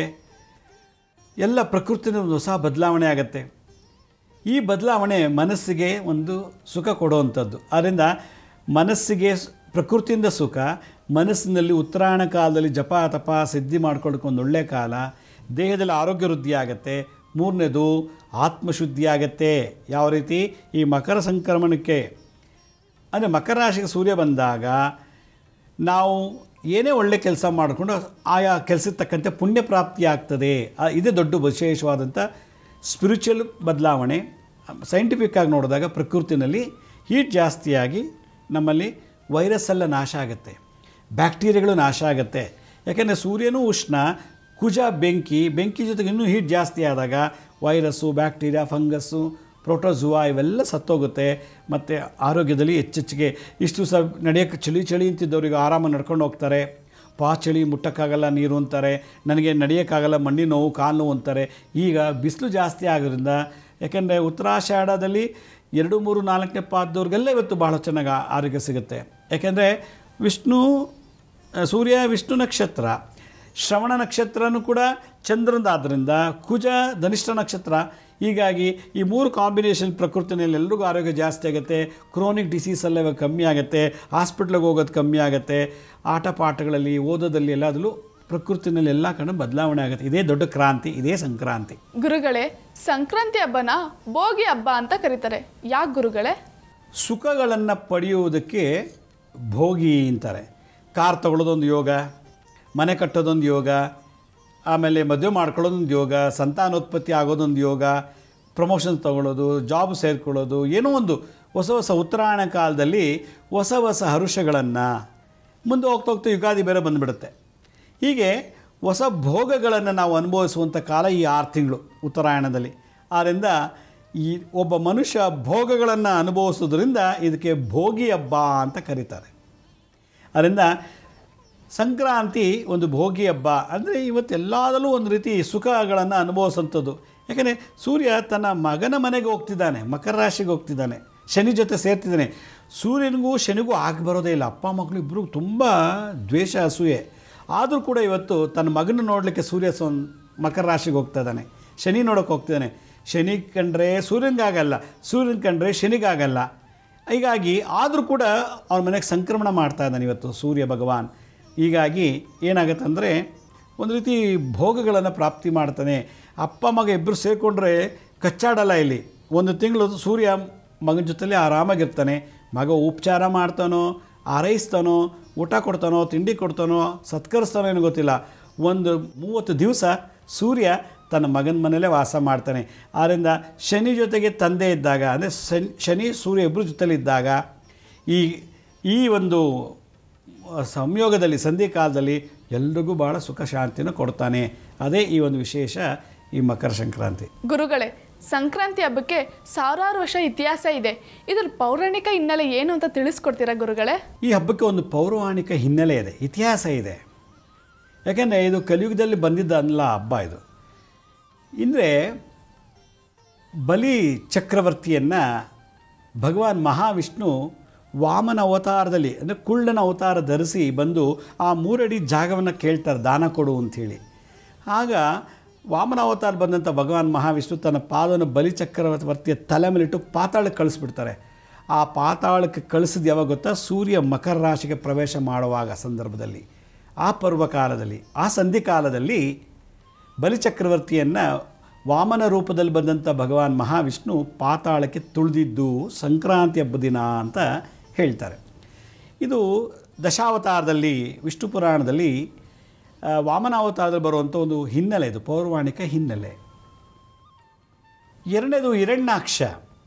ಎಲ್ಲ ಪ್ರಕೃತಿನ ಒಂದು ಹೊಸ ಬದಲಾವಣೆ ಆಗುತ್ತೆ ಈ ಬದಲಾವಣೆ ಮನಸ್ಸಿಗೆ ಒಂದು ಸುಖ ಕೊಡುವಂಥದ್ದು ಆದ್ದರಿಂದ ಮನಸ್ಸಿಗೆ ಸ್- ಪ್ರಕೃತಿಯಿಂದ ಸುಖ ಮನಸ್ಸಿನಲ್ಲಿ ಉತ್ತರಾಯಣ ಕಾಲದಲ್ಲಿ ಜಪ ತಪ ಸಿದ್ಧಿ ಮಾಡ್ಕೊಳ್ಳೋಕೆ ಒಂದು ಒಳ್ಳೆಯ ಕಾಲ ದೇಹದಲ್ಲಿ ಆರೋಗ್ಯ ವೃದ್ಧಿ ಆಗುತ್ತೆ ಮೂರನೇದು ಆತ್ಮಶುದ್ಧಿ ಆಗುತ್ತೆ ಯಾವ ರೀತಿ ಈ ಮಕರ ಸಂಕ್ರಮಣಕ್ಕೆ ಅಂದರೆ ಮಕರ ರಾಶಿಗೆ ಸೂರ್ಯ ಬಂದಾಗ ನಾವು ಏನೇ ಒಳ್ಳೆ ಕೆಲಸ ಮಾಡಿಕೊಂಡು ಆಯಾ ಕೆಲಸಕ್ಕೆ ತಕ್ಕಂತೆ ಪುಣ್ಯ ಪ್ರಾಪ್ತಿ ಆಗ್ತದೆ ಆ- ಇದೇ ದೊಡ್ಡ ವಿಶೇಷವಾದಂಥ ಸ್ಪಿರಿಚುವಲ್ ಬದಲಾವಣೆ ಸೈಂಟಿಫಿಕ್ ಆಗಿ ನೋಡಿದಾಗ ಪ್ರಕೃತಿನಲ್ಲಿ ಹೀಟ್ ಜಾಸ್ತಿಯಾಗಿ ನಮ್ಮಲ್ಲಿ ವೈರಸ್ ಎಲ್ಲ ನಾಶ ಆಗುತ್ತೆ ಬ್ಯಾಕ್ಟೀರಿಯಾಗಳು ನಾಶ ಆಗುತ್ತೆ ಯಾಕೆಂದರೆ ಸೂರ್ಯನೂ ಉಷ್ಣ ಕುಜ ಬೆಂಕಿ ಬೆಂಕಿ ಜೊತೆಗೆ ಇನ್ನೂ ಹೀಟ್ ಜಾಸ್ತಿ ಆದಾಗ ವೈರಸ್ಸು ಬ್ಯಾಕ್ಟೀರಿಯಾ ಫಂಗಸ್ಸು ಪ್ರೋಟೋಜುವಾ ಇವೆಲ್ಲ ಸತ್ತೋಗುತ್ತೆ ಮತ್ತು ಆರೋಗ್ಯದಲ್ಲಿ ಹೆಚ್ಚೆಚ್ಚಿಗೆ ಇಷ್ಟು ದಿವಸ ನಡೆಯೋಕ್ಕೆ ಚಳಿ ಚಳಿ ಅಂತಿದ್ದವ್ರಿಗೆ ಆರಾಮ ನಡ್ಕೊಂಡು ಹೋಗ್ತಾರೆ ಪಾ ಚಳಿ ಮುಟ್ಟಕ್ಕಾಗಲ್ಲ ನೀರು ಅಂತಾರೆ ನನಗೆ ನಡೆಯೋಕ್ಕಾಗಲ್ಲ ಮಂಡಿ ನೋವು ಕಾಲು ನೋವು ಅಂತಾರೆ ಈಗ ಬಿಸಿಲು ಜಾಸ್ತಿ ಆಗೋದ್ರಿಂದ ಯಾಕೆಂದರೆ ಉತ್ತರಾಷಾಢದಲ್ಲಿ ಎರಡು ಮೂರು ನಾಲ್ಕನೇ ಪಾದದವ್ರಿಗೆಲ್ಲ ಇವತ್ತು ಭಾಳ ಚೆನ್ನಾಗಿ ಆ- ಆರೋಗ್ಯ ಸಿಗುತ್ತೆ ಯಾಕೆಂದರೆ ವಿಷ್ಣು ಆ, ಸೂರ್ಯ ವಿಷ್ಣು ನಕ್ಷತ್ರ ಶ್ರವಣ ನಕ್ಷತ್ರನೂ ಕೂಡ ಚಂದ್ರನದಾದ್ದರಿಂದ ಕುಜ ಧನಿಷ್ಠ ನಕ್ಷತ್ರ ಹೀಗಾಗಿ ಈ ಮೂರು ಕಾಂಬಿನೇಷನ್ ಪ್ರಕೃತಿನಲ್ಲಿ ಎಲ್ರಿಗೂ ಆರೋಗ್ಯ ಜಾಸ್ತಿ ಆಗುತ್ತೆ ಕ್ರೋನಿಕ್ ಡಿಸೀಸ್ ಎಲ್ಲ ಇವಾಗ ಕಮ್ಮಿ ಆಗುತ್ತೆ ಹಾಸ್ಪಿಟ್ಲಿಗೆ ಹೋಗೋದು ಕಮ್ಮಿ ಆಗುತ್ತೆ ಆಟ ಪಾಠಗಳಲ್ಲಿ ಓದೋದಲ್ಲಿ ಎಲ್ಲದರಲ್ಲೂ ಪ್ರಕೃತಿನಲ್ಲಿ ಎಲ್ಲ ಕಡೆ ಬದಲಾವಣೆ ಆಗುತ್ತೆ ಇದೇ ದೊಡ್ಡ ಕ್ರಾಂತಿ ಇದೇ ಸಂಕ್ರಾಂತಿ ಗುರುಗಳೇ ಸಂಕ್ರಾಂತಿ ಹಬ್ಬನ ಭೋಗಿ ಹಬ್ಬ ಅಂತ ಕರೀತಾರೆ ಯಾಕೆ ಗುರುಗಳೇ ಸುಖಗಳನ್ನು ಪಡೆಯುವುದಕ್ಕೆ ಭೋಗಿ ಅಂತಾರೆ ಕಾರ್ ತಗೊಳ್ಳೋದೊಂದು ಯೋಗ ಮನೆ ಕಟ್ಟೋದೊಂದು ಯೋಗ ಆಮೇಲೆ ಮದುವೆ ಮಾಡ್ಕೊಳ್ಳೋದೊಂದು ಯೋಗ ಸಂತಾನೋತ್ಪತ್ತಿ ಆಗೋದೊಂದು ಯೋಗ ಪ್ರಮೋಷನ್ಸ್ ತಗೊಳ್ಳೋದು ಜಾಬ್ ಸೇರ್ಕೊಳ್ಳೋದು ಏನೋ ಒಂದು ಹೊಸ ಹೊಸ ಉತ್ತರಾಯಣ ಕಾಲದಲ್ಲಿ ಹೊಸ ಹೊಸ ಹರುಷಗಳನ್ನು ಮುಂದೆ ಹೋಗ್ತಾ ಹೋಗ್ತಾ ಯುಗಾದಿ ಬೇರೆ ಬಂದುಬಿಡುತ್ತೆ ಹೀಗೆ ಹೊಸ ಭೋಗಗಳನ್ನು ನಾವು ಅನುಭವಿಸುವಂಥ ಕಾಲ ಈ ಆರು ತಿಂಗಳು ಉತ್ತರಾಯಣದಲ್ಲಿ ಆದ್ದರಿಂದ ಈ ಒಬ್ಬ ಮನುಷ್ಯ ಭೋಗಗಳನ್ನು ಅನುಭವಿಸೋದ್ರಿಂದ ಇದಕ್ಕೆ ಭೋಗಿ ಹಬ್ಬ ಅಂತ ಕರೀತಾರೆ ಅದರಿಂದ ಸಂಕ್ರಾಂತಿ ಒಂದು ಭೋಗಿ ಹಬ್ಬ ಅಂದರೆ ಇವತ್ತು ಎಲ್ಲದರಲ್ಲೂ ಒಂದು ರೀತಿ ಸುಖಗಳನ್ನು ಅನುಭವಿಸುವಂಥದ್ದು ಯಾಕಂದರೆ ಸೂರ್ಯ ತನ್ನ ಮಗನ ಮನೆಗೆ ಹೋಗ್ತಿದ್ದಾನೆ ಮಕರ ರಾಶಿಗೆ ಹೋಗ್ತಿದ್ದಾನೆ ಶನಿ ಜೊತೆ ಸೇರ್ತಿದ್ದಾನೆ ಸೂರ್ಯನಿಗೂ ಶನಿಗೂ ಆಗಿ ಬರೋದೇ ಇಲ್ಲ ಅಪ್ಪ ಮಕ್ಕಳು ಇಬ್ಬರು ತುಂಬ ದ್ವೇಷ ಅಸೂಯೆ ಆದರೂ ಕೂಡ ಇವತ್ತು ತನ್ನ ಮಗನ ನೋಡಲಿಕ್ಕೆ ಸೂರ್ಯ ಸೊ ಮಕರ ರಾಶಿಗೆ ಹೋಗ್ತಾ ಇದ್ದಾನೆ ಶನಿ ನೋಡೋಕೆ ಹೋಗ್ತಿದ್ದಾನೆ ಶನಿ ಕಂಡ್ರೆ ಸೂರ್ಯನಿಗಾಗಲ್ಲ ಸೂರ್ಯನ ಕಂಡ್ರೆ ಶನಿಗಾಗಲ್ಲ ಹೀಗಾಗಿ ಆದರೂ ಕೂಡ ಅವನ ಮನೆಗೆ ಸಂಕ್ರಮಣ ಮಾಡ್ತಾ ಇದ್ದಾನೆ ಇವತ್ತು ಸೂರ್ಯ ಭಗವಾನ್ ಹೀಗಾಗಿ ಏನಾಗುತ್ತೆ ಅಂದರೆ ಒಂದು ರೀತಿ ಭೋಗಗಳನ್ನು ಪ್ರಾಪ್ತಿ ಮಾಡ್ತಾನೆ ಅಪ್ಪ ಮಗ ಇಬ್ಬರು ಸೇರಿಕೊಂಡ್ರೆ ಕಚ್ಚಾಡಲ್ಲ ಇಲ್ಲಿ ಒಂದು ತಿಂಗಳು ಸೂರ್ಯ ಮಗನ ಜೊತೆಲಿ ಆರಾಮಾಗಿರ್ತಾನೆ ಮಗ ಉಪಚಾರ ಮಾಡ್ತಾನೋ ಆರೈಸ್ತಾನೋ ಊಟ ಕೊಡ್ತಾನೋ ತಿಂಡಿ ಕೊಡ್ತಾನೋ ಸತ್ಕರಿಸ್ತಾನೋ ಏನೋ ಗೊತ್ತಿಲ್ಲ ಒಂದು ಮೂವತ್ತು ದಿವಸ ಸೂರ್ಯ ತನ್ನ ಮಗನ ಮನೇಲೇ ವಾಸ ಮಾಡ್ತಾನೆ ಆದ್ದರಿಂದ ಶನಿ ಜೊತೆಗೆ ತಂದೆ ಇದ್ದಾಗ ಅಂದರೆ ಶನಿ ಶನಿ ಸೂರ್ಯ ಇಬ್ಬರು ಜೊತೆಲಿದ್ದಾಗ ಈ ಈ ಒಂದು ಸಂಯೋಗದಲ್ಲಿ ಸಂಧಿ ಕಾಲದಲ್ಲಿ ಎಲ್ರಿಗೂ ಭಾಳ ಸುಖ ಶಾಂತಿನ ಕೊಡ್ತಾನೆ ಅದೇ ಈ ಒಂದು ವಿಶೇಷ ಈ ಮಕರ ಸಂಕ್ರಾಂತಿ ಗುರುಗಳೇ ಸಂಕ್ರಾಂತಿ ಹಬ್ಬಕ್ಕೆ ಸಾವಿರಾರು ವರ್ಷ ಇತಿಹಾಸ ಇದೆ ಇದರ ಪೌರಾಣಿಕ ಹಿನ್ನೆಲೆ ಏನು ಅಂತ ತಿಳಿಸ್ಕೊಡ್ತೀರಾ ಗುರುಗಳೇ ಈ ಹಬ್ಬಕ್ಕೆ ಒಂದು ಪೌರಾಣಿಕ ಹಿನ್ನೆಲೆ ಇದೆ ಇತಿಹಾಸ ಇದೆ ಯಾಕೆಂದರೆ ಇದು ಕಲಿಯುಗದಲ್ಲಿ ಬಂದಿದ್ದ ಅಲ್ಲ ಹಬ್ಬ ಇದು ಅಂದರೆ ಬಲಿ ಚಕ್ರವರ್ತಿಯನ್ನು ಭಗವಾನ್ ಮಹಾವಿಷ್ಣು ವಾಮನ ಅವತಾರದಲ್ಲಿ ಅಂದರೆ ಕುಳ್ಳನ ಅವತಾರ ಧರಿಸಿ ಬಂದು ಆ ಮೂರಡಿ ಜಾಗವನ್ನು ಕೇಳ್ತಾರೆ ದಾನ ಕೊಡು ಅಂಥೇಳಿ ಆಗ ವಾಮನ ಅವತಾರ ಬಂದಂಥ ಭಗವಾನ್ ಮಹಾವಿಷ್ಣು ತನ್ನ ಪಾದವನ್ನು ಬಲಿ ಚಕ್ರವರ್ತಿಯ ತಲೆ ಮೇಲಿಟ್ಟು ಪಾತಾಳಕ್ಕೆ ಕಳಿಸ್ಬಿಡ್ತಾರೆ ಆ ಪಾತಾಳಕ್ಕೆ ಕಳಿಸಿದ ಯಾವಾಗ ಗೊತ್ತಾ ಸೂರ್ಯ ಮಕರ ರಾಶಿಗೆ ಪ್ರವೇಶ ಮಾಡುವಾಗ ಸಂದರ್ಭದಲ್ಲಿ ಆ ಪರ್ವಕಾಲದಲ್ಲಿ ಆ ಸಂಧಿಕಾಲದಲ್ಲಿ ಬಲಿಚಕ್ರವರ್ತಿಯನ್ನು ವಾಮನ ರೂಪದಲ್ಲಿ ಬಂದಂಥ ಭಗವಾನ್ ಮಹಾವಿಷ್ಣು ಪಾತಾಳಕ್ಕೆ ತುಳಿದಿದ್ದು ಸಂಕ್ರಾಂತಿ ಹಬ್ಬ ದಿನ ಅಂತ ಹೇಳ್ತಾರೆ ಇದು ದಶಾವತಾರದಲ್ಲಿ ವಿಷ್ಣು ಪುರಾಣದಲ್ಲಿ ಆ, ವಾಮನಾವತಾರದಲ್ಲಿ ಬರುವಂಥ ಒಂದು ಹಿನ್ನೆಲೆ ಇದು ಪೌರಾಣಿಕ ಹಿನ್ನೆಲೆ ಎರಡನೇದು ಹಿರಣ್ಯಾಕ್ಷ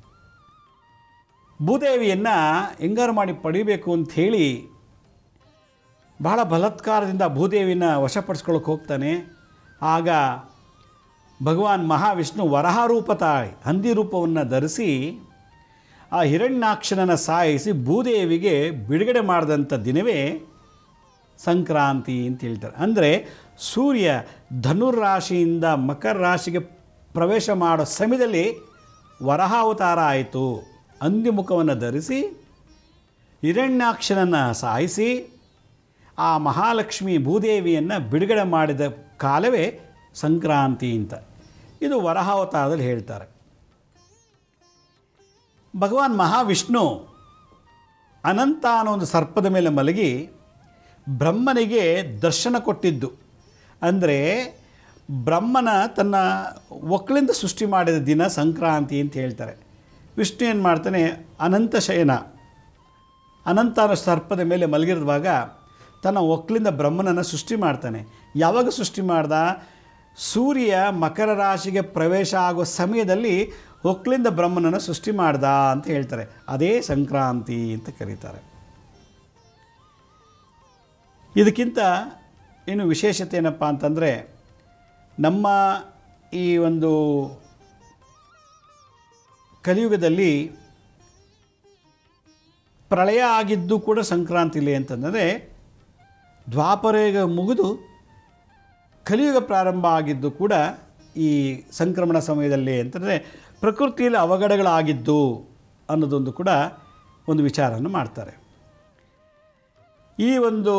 ಭೂದೇವಿಯನ್ನು ಹೆಂಗಾರು ಮಾಡಿ ಪಡಿಬೇಕು ಅಂತ ಹೇಳಿ ಬಹಳ ಬಲಾತ್ಕಾರದಿಂದ ಭೂದೇವಿನ ವಶಪಡಿಸ್ಕೊಳ್ಳೋಕೆ ಹೋಗ್ತಾನೆ ಆಗ ಭಗವಾನ್ ಮಹಾವಿಷ್ಣು ವರಹ ರೂಪ ತಾಳಿ ಹಂದಿ ರೂಪವನ್ನು ಧರಿಸಿ ಆ ಹಿರಣ್ಯಾಕ್ಷನನ್ನು ಸಾಯಿಸಿ ಭೂದೇವಿಗೆ ಬಿಡುಗಡೆ ಮಾಡಿದಂಥ ದಿನವೇ ಸಂಕ್ರಾಂತಿ ಅಂತ ಹೇಳ್ತಾರೆ ಅಂದರೆ ಸೂರ್ಯ ಧನುರ್ರಾಶಿಯಿಂದ ಮಕರ ರಾಶಿಗೆ ಪ್ರವೇಶ ಮಾಡೋ ಸಮಯದಲ್ಲಿ ವರಹಾವತಾರ ಆಯಿತು ಹಂದಿ ಮುಖವನ್ನು ಧರಿಸಿ ಹಿರಣ್ಯಾಕ್ಷನನ್ನು ಸಾಯಿಸಿ ಆ ಮಹಾಲಕ್ಷ್ಮಿ ಭೂದೇವಿಯನ್ನು ಬಿಡುಗಡೆ ಮಾಡಿದ ಕಾಲವೇ ಸಂಕ್ರಾಂತಿ ಅಂತ ಇದು ವರಹಾವತಾರದಲ್ಲಿ ಹೇಳ್ತಾರೆ ಭಗವಾನ್ ಮಹಾವಿಷ್ಣು ಅನಂತ ಅನ್ನೋ ಒಂದು ಸರ್ಪದ ಮೇಲೆ ಮಲಗಿ ಬ್ರಹ್ಮನಿಗೆ ದರ್ಶನ ಕೊಟ್ಟಿದ್ದು ಅಂದರೆ ಬ್ರಹ್ಮನ ತನ್ನ ಒಕ್ಕಳಿಂದ ಸೃಷ್ಟಿ ಮಾಡಿದ ದಿನ ಸಂಕ್ರಾಂತಿ ಅಂತ ಹೇಳ್ತಾರೆ ವಿಷ್ಣು ಏನು ಮಾಡ್ತಾನೆ ಅನಂತ ಶಯನ ಅನಂತ ಅನ್ನೋ ಸರ್ಪದ ಮೇಲೆ ಮಲಗಿರುವಾಗ ತನ್ನ ಒಕ್ಕಲಿಂದ ಬ್ರಹ್ಮನನ್ನು ಸೃಷ್ಟಿ ಮಾಡ್ತಾನೆ ಯಾವಾಗ ಸೃಷ್ಟಿ ಮಾಡ್ದ ಸೂರ್ಯ ಮಕರ ರಾಶಿಗೆ ಪ್ರವೇಶ ಆಗೋ ಸಮಯದಲ್ಲಿ ಒಕ್ಕಲಿಂದ ಬ್ರಹ್ಮನನ್ನು ಸೃಷ್ಟಿ ಮಾಡ್ದ ಅಂತ ಹೇಳ್ತಾರೆ ಅದೇ ಸಂಕ್ರಾಂತಿ ಅಂತ ಕರೀತಾರೆ ಇದಕ್ಕಿಂತ ಏನು ವಿಶೇಷತೆ ಏನಪ್ಪ ಅಂತಂದರೆ ನಮ್ಮ ಈ ಒಂದು ಕಲಿಯುಗದಲ್ಲಿ ಪ್ರಳಯ ಆಗಿದ್ದು ಕೂಡ ಸಂಕ್ರಾಂತಿಲಿ ಅಂತಂದರೆ ದ್ವಾಪರಯುಗ ಮುಗಿದು ಕಲಿಯುಗ ಪ್ರಾರಂಭ ಆಗಿದ್ದು ಕೂಡ ಈ ಸಂಕ್ರಮಣ ಸಮಯದಲ್ಲಿ ಅಂತಂದರೆ ಪ್ರಕೃತಿಯಲ್ಲಿ ಅವಘಡಗಳಾಗಿದ್ದು ಅನ್ನೋದೊಂದು ಕೂಡ ಒಂದು ವಿಚಾರವನ್ನು ಮಾಡ್ತಾರೆ ಈ ಒಂದು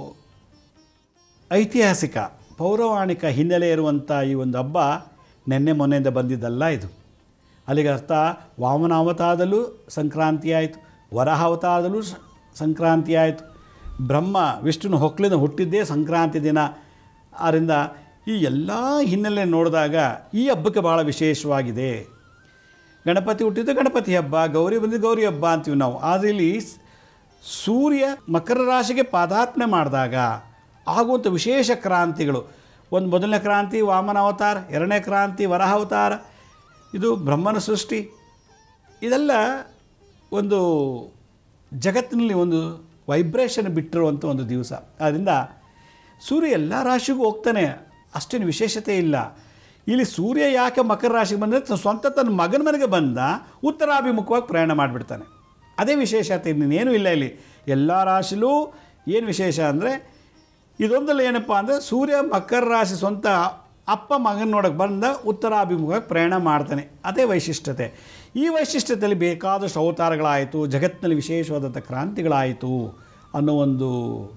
ಐತಿಹಾಸಿಕ ಪೌರಾಣಿಕ ಹಿನ್ನೆಲೆ ಇರುವಂಥ ಈ ಒಂದು ಹಬ್ಬ ನಿನ್ನೆ ಮೊನ್ನೆಯಿಂದ ಬಂದಿದ್ದಲ್ಲ ಇದು ಅಲ್ಲಿಗೆ ಅರ್ಥ ವಾಮನಾವತಾರದಲ್ಲೂ ಸಂಕ್ರಾಂತಿ ಆಯಿತು ವರಹಾವತಾರದಲ್ಲೂ ಸ- ಸಂಕ್ರಾಂತಿ ಆಯಿತು ಬ್ರಹ್ಮ ವಿಷ್ಣುನ ಹೊಕ್ಕಲಿಂದ ಹುಟ್ಟಿದ್ದೇ ಸಂಕ್ರಾಂತಿ ದಿನ ಆದ್ದರಿಂದ ಈ ಎಲ್ಲ ಹಿನ್ನೆಲೆ ನೋಡಿದಾಗ ಈ ಹಬ್ಬಕ್ಕೆ ಭಾಳ ವಿಶೇಷವಾಗಿದೆ ಗಣಪತಿ ಹುಟ್ಟಿದ್ದು ಗಣಪತಿ ಹಬ್ಬ ಗೌರಿ ಬಂದಿದ್ದು ಗೌರಿ ಹಬ್ಬ ಅಂತೀವಿ ನಾವು ಆದರೆ ಇಲ್ಲಿ ಸ್- ಸೂರ್ಯ ಮಕರ ರಾಶಿಗೆ ಪಾದಾರ್ಪಣೆ ಮಾಡಿದಾಗ ಆಗುವಂಥ ವಿಶೇಷ ಕ್ರಾಂತಿಗಳು ಒಂದು ಮೊದಲನೇ ಕ್ರಾಂತಿ ವಾಮನ ಅವತಾರ ಎರಡನೇ ಕ್ರಾಂತಿ ವರಹ ಅವತಾರ ಇದು ಬ್ರಹ್ಮನ ಸೃಷ್ಟಿ ಇದೆಲ್ಲ ಒಂದು ಜಗತ್ತಿನಲ್ಲಿ ಒಂದು ವೈಬ್ರೇಷನ್ ಬಿಟ್ಟಿರುವಂಥ ಒಂದು ದಿವಸ ಆದ್ದರಿಂದ ಸೂರ್ಯ ಎಲ್ಲ ರಾಶಿಗೂ ಹೋಗ್ತಾನೆ ಅಷ್ಟೇನು ವಿಶೇಷತೆ ಇಲ್ಲ ಇಲ್ಲಿ ಸೂರ್ಯ ಯಾಕೆ ಮಕರ ರಾಶಿಗೆ ಬಂದರೆ ತ- ಸ್ವಂತ ತನ್ನ ಮಗನ ಮನೆಗೆ ಬಂದ ಉತ್ತರಾಭಿಮುಖವಾಗಿ ಪ್ರಯಾಣ ಮಾಡಿಬಿಡ್ತಾನೆ ಅದೇ ವಿಶೇಷತೆ ಇನ್ನೇನೂ ಇಲ್ಲ ಇಲ್ಲಿ ಎಲ್ಲ ರಾಶಿಲೂ ಏನು ವಿಶೇಷ ಅಂದರೆ ಇದೊಂದಲ್ಲಿ ಏನಪ್ಪ ಅಂದರೆ ಸೂರ್ಯ ಮಕರ ರಾಶಿ ಸ್ವಂತ ಅಪ್ಪ ಮಗನ ನೋಡೋಕೆ ಬಂದ ಉತ್ತರಾಭಿಮುಖವಾಗಿ ಪ್ರಯಾಣ ಮಾಡ್ತಾನೆ ಅದೇ ವೈಶಿಷ್ಟ್ಯತೆ ಈ ವೈಶಿಷ್ಟ್ಯತೆಯಲ್ಲಿ ಬೇಕಾದಷ್ಟು ಅವತಾರಗಳಾಯಿತು ಜಗತ್ತಿನಲ್ಲಿ ವಿಶೇಷವಾದಂಥ ಕ್ರಾಂತಿಗಳಾಯಿತು ಅನ್ನೋ ಒಂದು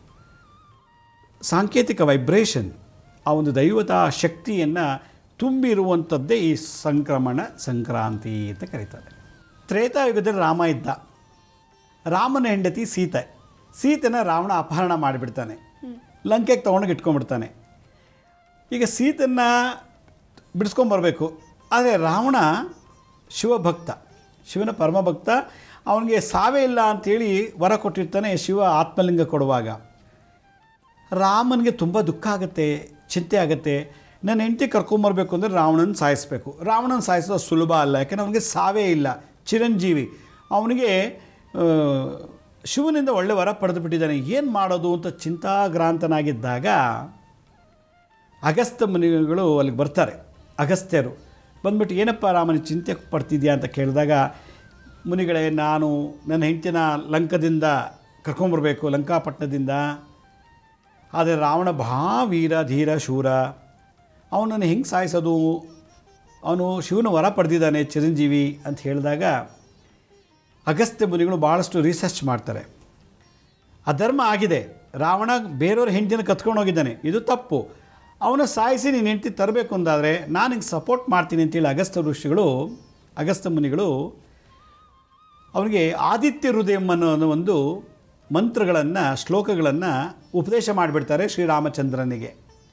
ಸಾಂಕೇತಿಕ ವೈಬ್ರೇಷನ್ ಆ ಒಂದು ದೈವತಾ ಶಕ್ತಿಯನ್ನು ತುಂಬಿರುವಂಥದ್ದೇ ಈ ಸಂಕ್ರಮಣ ಸಂಕ್ರಾಂತಿ ಅಂತ ಕರೀತಾರೆ ತ್ರೇತಾಯುಗದಲ್ಲಿ ರಾಮ ಇದ್ದ ರಾಮನ ಹೆಂಡತಿ ಸೀತೆ ಸೀತೆನ ರಾವಣ ಅಪಹರಣ ಮಾಡಿಬಿಡ್ತಾನೆ ಲಂಕೆಗೆ ತೊಗೊಂಡೋಗಿ ಇಟ್ಕೊಂಡ್ಬಿಡ್ತಾನೆ ಈಗ ಸೀತನ್ನು ಬಿಡಿಸ್ಕೊಂಬರ್ಬೇಕು ಆದರೆ ರಾವಣ ಶಿವಭಕ್ತ ಶಿವನ ಪರಮಭಕ್ತ ಅವನಿಗೆ ಸಾವೇ ಇಲ್ಲ ಅಂಥೇಳಿ ವರ ಕೊಟ್ಟಿರ್ತಾನೆ ಶಿವ ಆತ್ಮಲಿಂಗ ಕೊಡುವಾಗ ರಾಮನಿಗೆ ತುಂಬ ದುಃಖ ಆಗುತ್ತೆ ಚಿಂತೆ ಆಗುತ್ತೆ ನನ್ನ ಹೆಂಡತಿ ಕರ್ಕೊಂಬರ್ಬೇಕು ಅಂದರೆ ರಾವಣನ ಸಾಯಿಸಬೇಕು ರಾವಣನ ಸಾಯಿಸೋದು ಸುಲಭ ಅಲ್ಲ ಯಾಕೆಂದರೆ ಅವನಿಗೆ ಸಾವೇ ಇಲ್ಲ ಚಿರಂಜೀವಿ ಅವನಿಗೆ ಆ, ಶಿವನಿಂದ ಒಳ್ಳೆ ವರ ಪಡೆದು ಬಿಟ್ಟಿದ್ದಾನೆ ಏನು ಮಾಡೋದು ಅಂತ ಚಿಂತಾಗ್ರಾಂತನಾಗಿದ್ದಾಗ ಅಗಸ್ತ್ಯ ಮುನಿಗಳು ಅಲ್ಲಿಗೆ ಬರ್ತಾರೆ ಅಗಸ್ತ್ಯರು ಬಂದ್ಬಿಟ್ಟು ಏನಪ್ಪ ರಾಮನ ಚಿಂತೆ ಪಡ್ತಿದ್ಯಾ ಅಂತ ಕೇಳಿದಾಗ ಮುನಿಗಳೇ ನಾನು ನನ್ನ ಹೆಂಡತಿನ ಲಂಕದಿಂದ ಕರ್ಕೊಂಬರ್ಬೇಕು ಲಂಕಾಪಟ್ಟಣದಿಂದ ಆದರೆ ರಾವಣ ಬಹಾ ವೀರ ಧೀರ ಶೂರ ಅವನನ್ನು ಹೆಂಗೆ ಸಾಯಿಸೋದು ಅವನು ಶಿವನ ವರ ಪಡೆದಿದ್ದಾನೆ ಚಿರಂಜೀವಿ ಅಂತ ಹೇಳಿದಾಗ ಅಗಸ್ತ್ಯ ಮುನಿಗಳು ಭಾಳಷ್ಟು ರಿಸರ್ಚ್ ಮಾಡ್ತಾರೆ ಅಧರ್ಮ ಆಗಿದೆ ರಾವಣ ಬೇರೆಯವ್ರ ಹೆಂಡತಿನ ಕತ್ಕೊಂಡು ಹೋಗಿದ್ದಾನೆ ಇದು ತಪ್ಪು ಅವನ ಸಾಯಿಸಿ ನೀನು ಹೆಂಡತಿ ತರಬೇಕು ಅಂದಾದರೆ ನಾನು ಹಿಂಗೆ ಸಪೋರ್ಟ್ ಮಾಡ್ತೀನಿ ಅಂತೇಳಿ ಅಗಸ್ತ್ಯ ಋಷಿಗಳು ಅಗಸ್ತ್ಯ ಮುನಿಗಳು ಅವನಿಗೆ ಆದಿತ್ಯ ಹೃದಯಂ ಅನ್ನೋ ಒಂದು ಮಂತ್ರಗಳನ್ನು ಶ್ಲೋಕಗಳನ್ನು ಉಪದೇಶ ಮಾಡಿಬಿಡ್ತಾರೆ ಶ್ರೀರಾಮಚಂದ್ರನಿಗೆ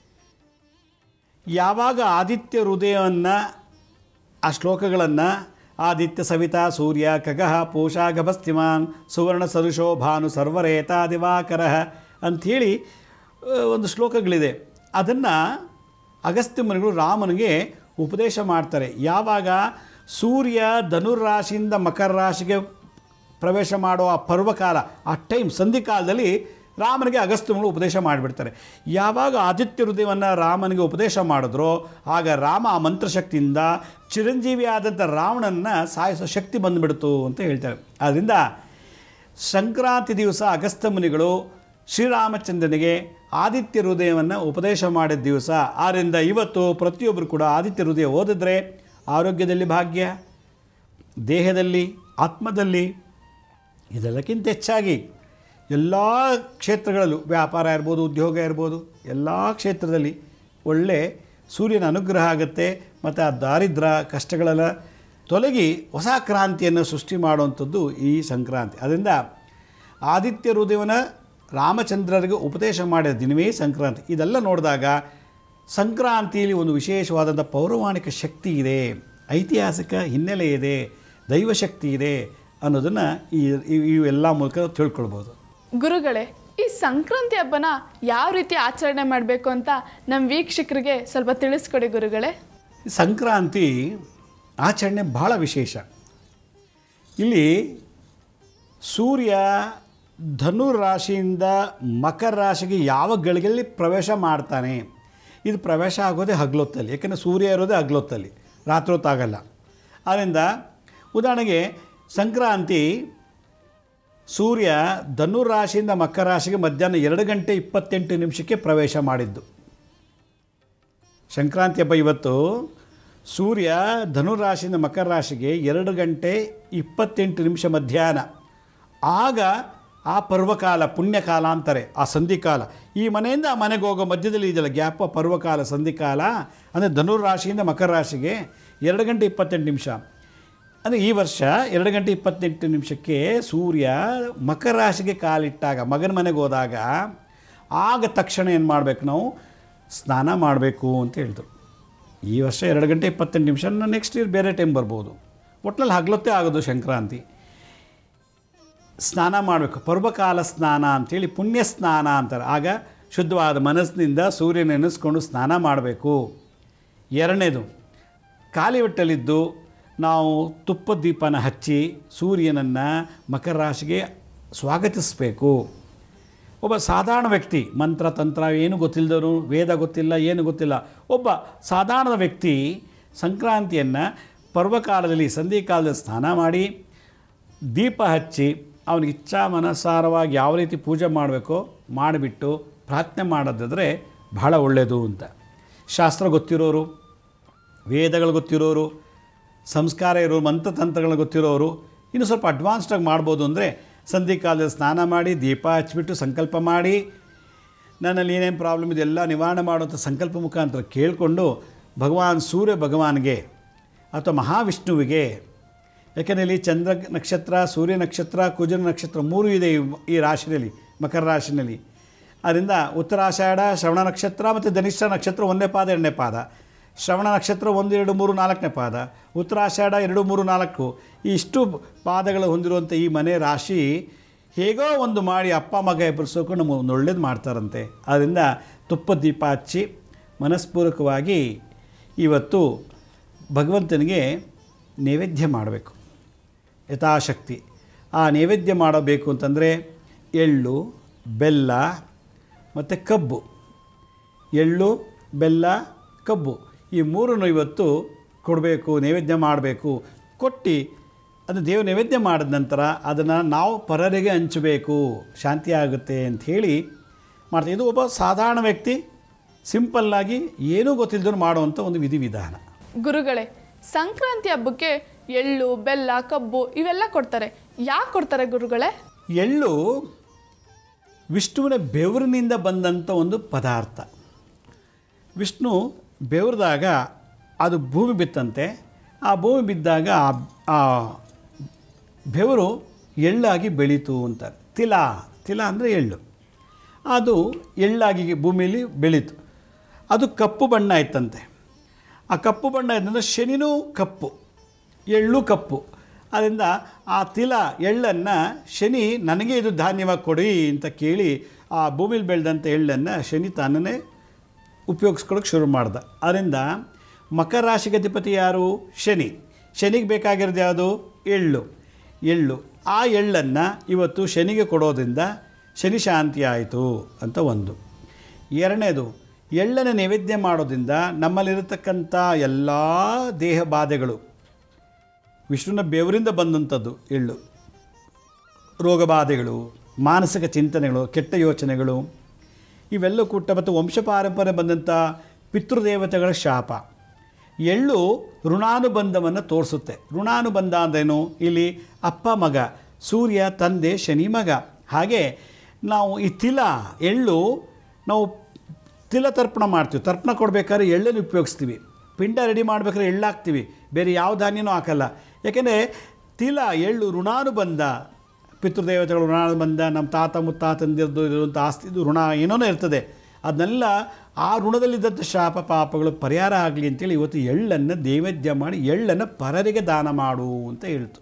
ಯಾವಾಗ ಆದಿತ್ಯ ಹೃದಯವನ್ನು ಆ ಶ್ಲೋಕಗಳನ್ನು ಆದಿತ್ಯ ಸವಿತಾ ಸೂರ್ಯ ಖಗಃ ಪೂಷಾ ಗಭಸ್ತಿಮಾನ್ ಸುವರ್ಣ ಸರುಷೋ ಭಾನು ಸರ್ವರೇತ ದಿವಾಕರ ಅಂಥೇಳಿ ಆ, ಒಂದು ಶ್ಲೋಕಗಳಿದೆ ಅದನ್ನು ಅಗಸ್ತ್ಯ ಮುನಿಗಳು ರಾಮನಿಗೆ ಉಪದೇಶ ಮಾಡ್ತಾರೆ ಯಾವಾಗ ಸೂರ್ಯ ಧನುರ್ರಾಶಿಯಿಂದ ಮಕರ ರಾಶಿಗೆ ಪ್ರವೇಶ ಮಾಡೋ ಆ ಪರ್ವಕಾಲ ಆ ಟೈಮ್ ಸಂಧಿಕಾಲದಲ್ಲಿ ರಾಮನಿಗೆ ಅಗಸ್ತ್ಯಗಳು ಉಪದೇಶ ಮಾಡಿಬಿಡ್ತಾರೆ ಯಾವಾಗ ಆದಿತ್ಯ ಹೃದಯವನ್ನು ರಾಮನಿಗೆ ಉಪದೇಶ ಮಾಡಿದ್ರೋ ಆಗ ರಾಮ ಆ ಮಂತ್ರಶಕ್ತಿಯಿಂದ ಚಿರಂಜೀವಿ ಆದಂಥ ರಾವಣನ್ನು ಸಾಯಿಸೋ ಶಕ್ತಿ ಬಂದುಬಿಡ್ತು ಅಂತ ಹೇಳ್ತಾರೆ ಆದ್ದರಿಂದ ಸಂಕ್ರಾಂತಿ ದಿವಸ ಅಗಸ್ತ್ಯ ಮುನಿಗಳು ಶ್ರೀರಾಮಚಂದ್ರನಿಗೆ ಆದಿತ್ಯ ಹೃದಯವನ್ನು ಉಪದೇಶ ಮಾಡಿದ ದಿವಸ ಆದ್ದರಿಂದ ಇವತ್ತು ಪ್ರತಿಯೊಬ್ಬರು ಕೂಡ ಆದಿತ್ಯ ಹೃದಯ ಓದಿದ್ರೆ ಆರೋಗ್ಯದಲ್ಲಿ ಭಾಗ್ಯ ದೇಹದಲ್ಲಿ ಆತ್ಮದಲ್ಲಿ ಇದೆಲ್ಲಕ್ಕಿಂತ ಹೆಚ್ಚಾಗಿ ಎಲ್ಲ ಕ್ಷೇತ್ರಗಳಲ್ಲೂ ವ್ಯಾಪಾರ ಇರ್ಬೋದು ಉದ್ಯೋಗ ಇರ್ಬೋದು ಎಲ್ಲ ಕ್ಷೇತ್ರದಲ್ಲಿ ಒಳ್ಳೆ ಸೂರ್ಯನ ಅನುಗ್ರಹ ಆಗುತ್ತೆ ಮತ್ತು ಆ ದಾರಿದ್ರ್ಯ ಕಷ್ಟಗಳೆಲ್ಲ ತೊಲಗಿ ಹೊಸ ಕ್ರಾಂತಿಯನ್ನು ಸೃಷ್ಟಿ ಮಾಡುವಂಥದ್ದು ಈ ಸಂಕ್ರಾಂತಿ ಅದರಿಂದ ಆದಿತ್ಯ ಹೃದಯವನ ರಾಮಚಂದ್ರರಿಗೆ ಉಪದೇಶ ಮಾಡಿದ ದಿನವೇ ಸಂಕ್ರಾಂತಿ ಇದೆಲ್ಲ ನೋಡಿದಾಗ ಸಂಕ್ರಾಂತಿಯಲ್ಲಿ ಒಂದು ವಿಶೇಷವಾದಂಥ ಪೌರಾಣಿಕ ಶಕ್ತಿ ಇದೆ ಐತಿಹಾಸಿಕ ಹಿನ್ನೆಲೆ ಇದೆ ದೈವಶಕ್ತಿ ಇದೆ ಅನ್ನೋದನ್ನು ಈ ಈ- ಇವೆಲ್ಲ ಮೂಲಕ ತಿಳ್ಕೊಳ್ಬೋದು ಗುರುಗಳೇ ಈ ಸಂಕ್ರಾಂತಿ ಹಬ್ಬನ ಯಾವ ರೀತಿ ಆಚರಣೆ ಮಾಡಬೇಕು ಅಂತ ನಮ್ಮ ವೀಕ್ಷಕರಿಗೆ ಸ್ವಲ್ಪ ತಿಳಿಸ್ಕೊಡಿ ಗುರುಗಳೇ ಸಂಕ್ರಾಂತಿ ಆಚರಣೆ ಬಹಳ ವಿಶೇಷ ಇಲ್ಲಿ ಸೂರ್ಯ ಧನುರ್ ರಾಶಿಯಿಂದ ಮಕರ ರಾಶಿಗೆ ಯಾವ ಗಳಿಗೆಯಲ್ಲಿ ಪ್ರವೇಶ ಮಾಡ್ತಾನೆ ಇದು ಪ್ರವೇಶ ಆಗೋದೇ ಹಗಲೊತ್ತಲ್ಲಿ ಯಾಕೆಂದರೆ ಸೂರ್ಯ ಇರೋದೇ ಹಗಲೊತ್ತಲ್ಲಿ ರಾತ್ರಿ ಹೊತ್ತಾಗಲ್ಲ ಆದ್ದರಿಂದ ಉದಾಹರಣೆಗೆ ಸಂಕ್ರಾಂತಿ ಸೂರ್ಯ ಧನುರ್ ರಾಶಿಯಿಂದ ಮಕರ ರಾಶಿಗೆ ಮಧ್ಯಾಹ್ನ ಎರಡು ಗಂಟೆ ಇಪ್ಪತ್ತೆಂಟು ನಿಮಿಷಕ್ಕೆ ಪ್ರವೇಶ ಮಾಡಿದ್ದು ಸಂಕ್ರಾಂತಿ ಹಬ್ಬ ಇವತ್ತು ಸೂರ್ಯ ಧನುರಾಶಿಯಿಂದ ಮಕರ ರಾಶಿಗೆ ಎರಡು ಗಂಟೆ ಇಪ್ಪತ್ತೆಂಟು ನಿಮಿಷ ಮಧ್ಯಾಹ್ನ ಆಗ ಆ ಪರ್ವಕಾಲ ಪುಣ್ಯಕಾಲ ಅಂತಾರೆ ಆ ಸಂಧಿಕಾಲ ಈ ಮನೆಯಿಂದ ಆ ಮನೆಗೆ ಹೋಗೋ ಮಧ್ಯದಲ್ಲಿ ಇದೆಯಲ್ಲ ಗ್ಯಾಪ ಪರ್ವಕಾಲ ಸಂಧಿಕಾಲ ಅಂದರೆ ಧನುರಾಶಿಯಿಂದ ಮಕರ ರಾಶಿಗೆ ಎರಡು ಗಂಟೆ ಇಪ್ಪತ್ತೆಂಟು ನಿಮಿಷ ಅಂದರೆ ಈ ವರ್ಷ ಎರಡು ಗಂಟೆ ಇಪ್ಪತ್ತೆಂಟು ನಿಮಿಷಕ್ಕೆ ಸೂರ್ಯ ಮಕರ ರಾಶಿಗೆ ಕಾಲಿಟ್ಟಾಗ ಮಗನ ಮನೆಗೆ ಹೋದಾಗ ಆಗ ತಕ್ಷಣ ಏನು ಮಾಡಬೇಕು ನಾವು ಸ್ನಾನ ಮಾಡಬೇಕು ಅಂತ ಹೇಳಿದ್ರು ಈ ವರ್ಷ ಎರಡು ಗಂಟೆ ಇಪ್ಪತ್ತೆಂಟು ನಿಮಿಷ ನೆಕ್ಸ್ಟ್ ಇಯರ್ ಬೇರೆ ಟೈಮ್ ಬರ್ಬೋದು ಒಟ್ನಲ್ಲಿ ಹಗಲೊತ್ತೇ ಆಗೋದು ಸಂಕ್ರಾಂತಿ ಸ್ನಾನ ಮಾಡಬೇಕು ಪರ್ವಕಾಲ ಸ್ನಾನ ಅಂಥೇಳಿ ಪುಣ್ಯ ಸ್ನಾನ ಅಂತಾರೆ ಆಗ ಶುದ್ಧವಾದ ಮನಸ್ಸಿನಿಂದ ಸೂರ್ಯ ನೆನೆಸ್ಕೊಂಡು ಸ್ನಾನ ಮಾಡಬೇಕು ಎರಡನೇದು ಖಾಲಿ ಹೊಟ್ಟೆಲಿದ್ದು ನಾವು ತುಪ್ಪದ ದೀಪನ ಹಚ್ಚಿ ಸೂರ್ಯನನ್ನು ಮಕರ ರಾಶಿಗೆ ಸ್ವಾಗತಿಸಬೇಕು ಒಬ್ಬ ಸಾಧಾರಣ ವ್ಯಕ್ತಿ ಮಂತ್ರ ತಂತ್ರ ಏನು ಗೊತ್ತಿಲ್ಲದವರು ವೇದ ಗೊತ್ತಿಲ್ಲ ಏನು ಗೊತ್ತಿಲ್ಲ ಒಬ್ಬ ಸಾಧಾರಣ ವ್ಯಕ್ತಿ ಸಂಕ್ರಾಂತಿಯನ್ನು ಪರ್ವಕಾಲದಲ್ಲಿ ಸಂಧಿಕಾಲದಲ್ಲಿ ಸ್ನಾನ ಮಾಡಿ ದೀಪ ಹಚ್ಚಿ ಅವನಿಗೆ ಇಚ್ಛಾ ಮನಸ್ಸಾರವಾಗಿ ಯಾವ ರೀತಿ ಪೂಜೆ ಮಾಡಬೇಕೋ ಮಾಡಿಬಿಟ್ಟು ಪ್ರಾರ್ಥನೆ ಮಾಡೋದಾದರೆ ಬಹಳ ಒಳ್ಳೆಯದು ಅಂತ ಶಾಸ್ತ್ರ ಗೊತ್ತಿರೋರು ವೇದಗಳು ಗೊತ್ತಿರೋರು ಸಂಸ್ಕಾರ ಇರೋರು ಮಂತ್ರತಂತ್ರಗಳು ಗೊತ್ತಿರೋರು ಇನ್ನು ಸ್ವಲ್ಪ ಅಡ್ವಾನ್ಸ್ಡಾಗಿ ಮಾಡ್ಬೋದು ಅಂದರೆ ಸಂಧಿಕಾಲದಲ್ಲಿ ಸ್ನಾನ ಮಾಡಿ ದೀಪ ಹಚ್ಬಿಟ್ಟು ಸಂಕಲ್ಪ ಮಾಡಿ ನನ್ನಲ್ಲಿ ಏನೇನು ಪ್ರಾಬ್ಲಮ್ ಇದೆ ಎಲ್ಲ ನಿವಾರಣೆ ಮಾಡುವಂಥ ಸಂಕಲ್ಪ ಮುಖಾಂತರ ಕೇಳಿಕೊಂಡು ಭಗವಾನ್ ಸೂರ್ಯ ಭಗವಾನ್ಗೆ ಅಥವಾ ಮಹಾವಿಷ್ಣುವಿಗೆ ಯಾಕೆಂದರೆ ಇಲ್ಲಿ ಚಂದ್ರ ನಕ್ಷತ್ರ ಸೂರ್ಯ ನಕ್ಷತ್ರ ಕುಜನ ನಕ್ಷತ್ರ ಮೂರು ಇದೆ ಈ ಈ ರಾಶಿಯಲ್ಲಿ ಮಕರ ರಾಶಿನಲ್ಲಿ ಅದರಿಂದ ಉತ್ತರಾಷಾಢ ಶ್ರವಣ ನಕ್ಷತ್ರ ಮತ್ತು ಧನಿಷ್ಠ ನಕ್ಷತ್ರ ಒಂದೇ ಪಾದ ಎರಡನೇ ಪಾದ ಶ್ರವಣ ನಕ್ಷತ್ರ ಒಂದು ಎರಡು ಮೂರು ನಾಲ್ಕನೇ ಪಾದ ಉತ್ತರಾಷಾಢ ಎರಡು ಮೂರು ನಾಲ್ಕು ಈ ಇಷ್ಟು ಪಾದಗಳು ಹೊಂದಿರುವಂಥ ಈ ಮನೆ ರಾಶಿ ಹೇಗೋ ಒಂದು ಮಾಡಿ ಅಪ್ಪ ಮಗ ಎಬ್ಬರಿಸೋಕೆ ನಮಗೆ ಒಂದು ಒಳ್ಳೇದು ಮಾಡ್ತಾರಂತೆ ಆದ್ದರಿಂದ ತುಪ್ಪ ದೀಪ ಹಚ್ಚಿ ಮನಸ್ಪೂರ್ವಕವಾಗಿ ಇವತ್ತು ಭಗವಂತನಿಗೆ ನೈವೇದ್ಯ ಮಾಡಬೇಕು ಯಥಾಶಕ್ತಿ ಆ ನೈವೇದ್ಯ ಮಾಡಬೇಕು ಅಂತಂದರೆ ಎಳ್ಳು ಬೆಲ್ಲ ಮತ್ತು ಕಬ್ಬು ಎಳ್ಳು ಬೆಲ್ಲ ಕಬ್ಬು ಈ ಮೂರನ್ನು ಇವತ್ತು ಕೊಡಬೇಕು ನೈವೇದ್ಯ ಮಾಡಬೇಕು ಕೊಟ್ಟು ಅದು ದೇವ ನೈವೇದ್ಯ ಮಾಡಿದ ನಂತರ ಅದನ್ನು ನಾವು ಪರರಿಗೆ ಹಂಚಬೇಕು ಶಾಂತಿ ಆಗುತ್ತೆ ಅಂತ ಹೇಳಿ ಮಾಡ್ತೀವಿ ಇದು ಒಬ್ಬ ಸಾಧಾರಣ ವ್ಯಕ್ತಿ ಸಿಂಪಲ್ಲಾಗಿ ಏನೂ ಗೊತ್ತಿಲ್ಲದ್ರು ಮಾಡುವಂಥ ಒಂದು ವಿಧಿವಿಧಾನ ಗುರುಗಳೇ ಸಂಕ್ರಾಂತಿ ಹಬ್ಬಕ್ಕೆ ಎಳ್ಳು ಬೆಲ್ಲ ಕಬ್ಬು ಇವೆಲ್ಲ ಕೊಡ್ತಾರೆ ಯಾಕೆ ಕೊಡ್ತಾರೆ ಗುರುಗಳೇ ಎಳ್ಳು ವಿಷ್ಣುವಿನ ಬೆವರಿನಿಂದ ಬಂದಂಥ ಒಂದು ಪದಾರ್ಥ ವಿಷ್ಣು ಬೆವರಿದಾಗ ಅದು ಭೂಮಿ ಬಿತ್ತಂತೆ ಆ ಭೂಮಿ ಬಿದ್ದಾಗ ಆ- ಆ ಬೆವರು ಎಳ್ಳಾಗಿ ಬೆಳೀತು ಅಂತಾರೆ ತಿಲ ತಿಲ ಅಂದರೆ ಎಳ್ಳು ಅದು ಎಳ್ಳಾಗಿ ಭೂಮಿಯಲ್ಲಿ ಬೆಳೀತು ಅದು ಕಪ್ಪು ಬಣ್ಣ ಇತ್ತಂತೆ ಆ ಕಪ್ಪು ಬಣ್ಣ ಇದ್ದಂದ್ರೆ ಶನಿನೂ ಕಪ್ಪು ಎಳ್ಳು ಕಪ್ಪು ಅದರಿಂದ ಆ ತಿಲ ಎಳ್ಳನ್ನು ಶನಿ ನನಗೆ ಇದು ಧಾನ್ಯವಾಗಿ ಕೊಡಿ ಅಂತ ಕೇಳಿ ಆ ಭೂಮಿಲಿ ಬೆಳೆದಂಥ ಎಳ್ಳನ್ನು ಶನಿ ತಾನೇ ಉಪಯೋಗಿಸ್ಕೊಳ್ಳೋಕೆ ಶುರು ಮಾಡ್ದ ಅದರಿಂದ ಮಕರ ರಾಶಿಗೆ ಅಧಿಪತಿ ಯಾರು ಶನಿ ಶನಿಗೆ ಬೇಕಾಗಿರೋದು ಯಾವುದು ಎಳ್ಳು ಎಳ್ಳು ಆ ಎಳ್ಳನ್ನು ಇವತ್ತು ಶನಿಗೆ ಕೊಡೋದ್ರಿಂದ ಶನಿ ಶಾಂತಿ ಆಯಿತು ಅಂತ ಒಂದು ಎರಡನೇದು ಎಳ್ಳನ್ನು ನೈವೇದ್ಯ ಮಾಡೋದ್ರಿಂದ ನಮ್ಮಲ್ಲಿರತಕ್ಕಂಥ ಎಲ್ಲ ದೇಹ ಬಾಧೆಗಳು ವಿಷ್ಣುನ ಬೆವರಿಂದ ಬಂದಂಥದ್ದು ಎಳ್ಳು ರೋಗ ಬಾಧೆಗಳು ಮಾನಸಿಕ ಚಿಂತನೆಗಳು ಕೆಟ್ಟ ಯೋಚನೆಗಳು ಇವೆಲ್ಲ ಕೂಟ ಮತ್ತು ವಂಶ ಪಾರಂಪರ್ಯ ಬಂದಂಥ ಪಿತೃದೇವತೆಗಳ ಶಾಪ ಎಳ್ಳು ಋಣಾನುಬಂಧವನ್ನು ತೋರಿಸುತ್ತೆ ಋಣಾನುಬಂಧ ಅಂದ್ರೇನು ಇಲ್ಲಿ ಅಪ್ಪ ಮಗ ಸೂರ್ಯ ತಂದೆ ಶನಿ ಮಗ ಹಾಗೆ ನಾವು ಈ ತಿಲ ಎಳ್ಳು ನಾವು ತಿಲ ತರ್ಪಣ ಮಾಡ್ತೀವಿ ತರ್ಪಣ ಕೊಡಬೇಕಾದ್ರೆ ಎಳ್ಳನ್ನು ಉಪಯೋಗಿಸ್ತೀವಿ ಪಿಂಡ ರೆಡಿ ಮಾಡ್ಬೇಕಾದ್ರೆ ಎಳ್ಳು ಹಾಕ್ತೀವಿ ಬೇರೆ ಯಾವ ಧಾನ್ಯನೂ ಹಾಕಲ್ಲ ಯಾಕೆಂದರೆ ತಿಲ ಎಳ್ಳು ಋಣಾನುಬಂಧ ಪಿತೃದೇವತೆಗಳು ಋಣಾನುಬಂಧ ನಮ್ಮ ತಾತ ಮುತ್ತಾತಂದಿರ್ದು ಇರುವಂಥ ಆಸ್ತಿದು ಋಣ ಏನೋ ಇರ್ತದೆ ಅದನ್ನೆಲ್ಲ ಆ ಋಣದಲ್ಲಿದ್ದಂಥ ಶಾಪ ಪಾಪಗಳು ಪರಿಹಾರ ಆಗಲಿ ಅಂತೇಳಿ ಇವತ್ತು ಎಳ್ಳನ್ನು ನೈವೇದ್ಯ ಮಾಡಿ ಎಳ್ಳನ್ನು ಪರರಿಗೆ ದಾನ ಮಾಡು ಅಂತ ಹೇಳ್ತು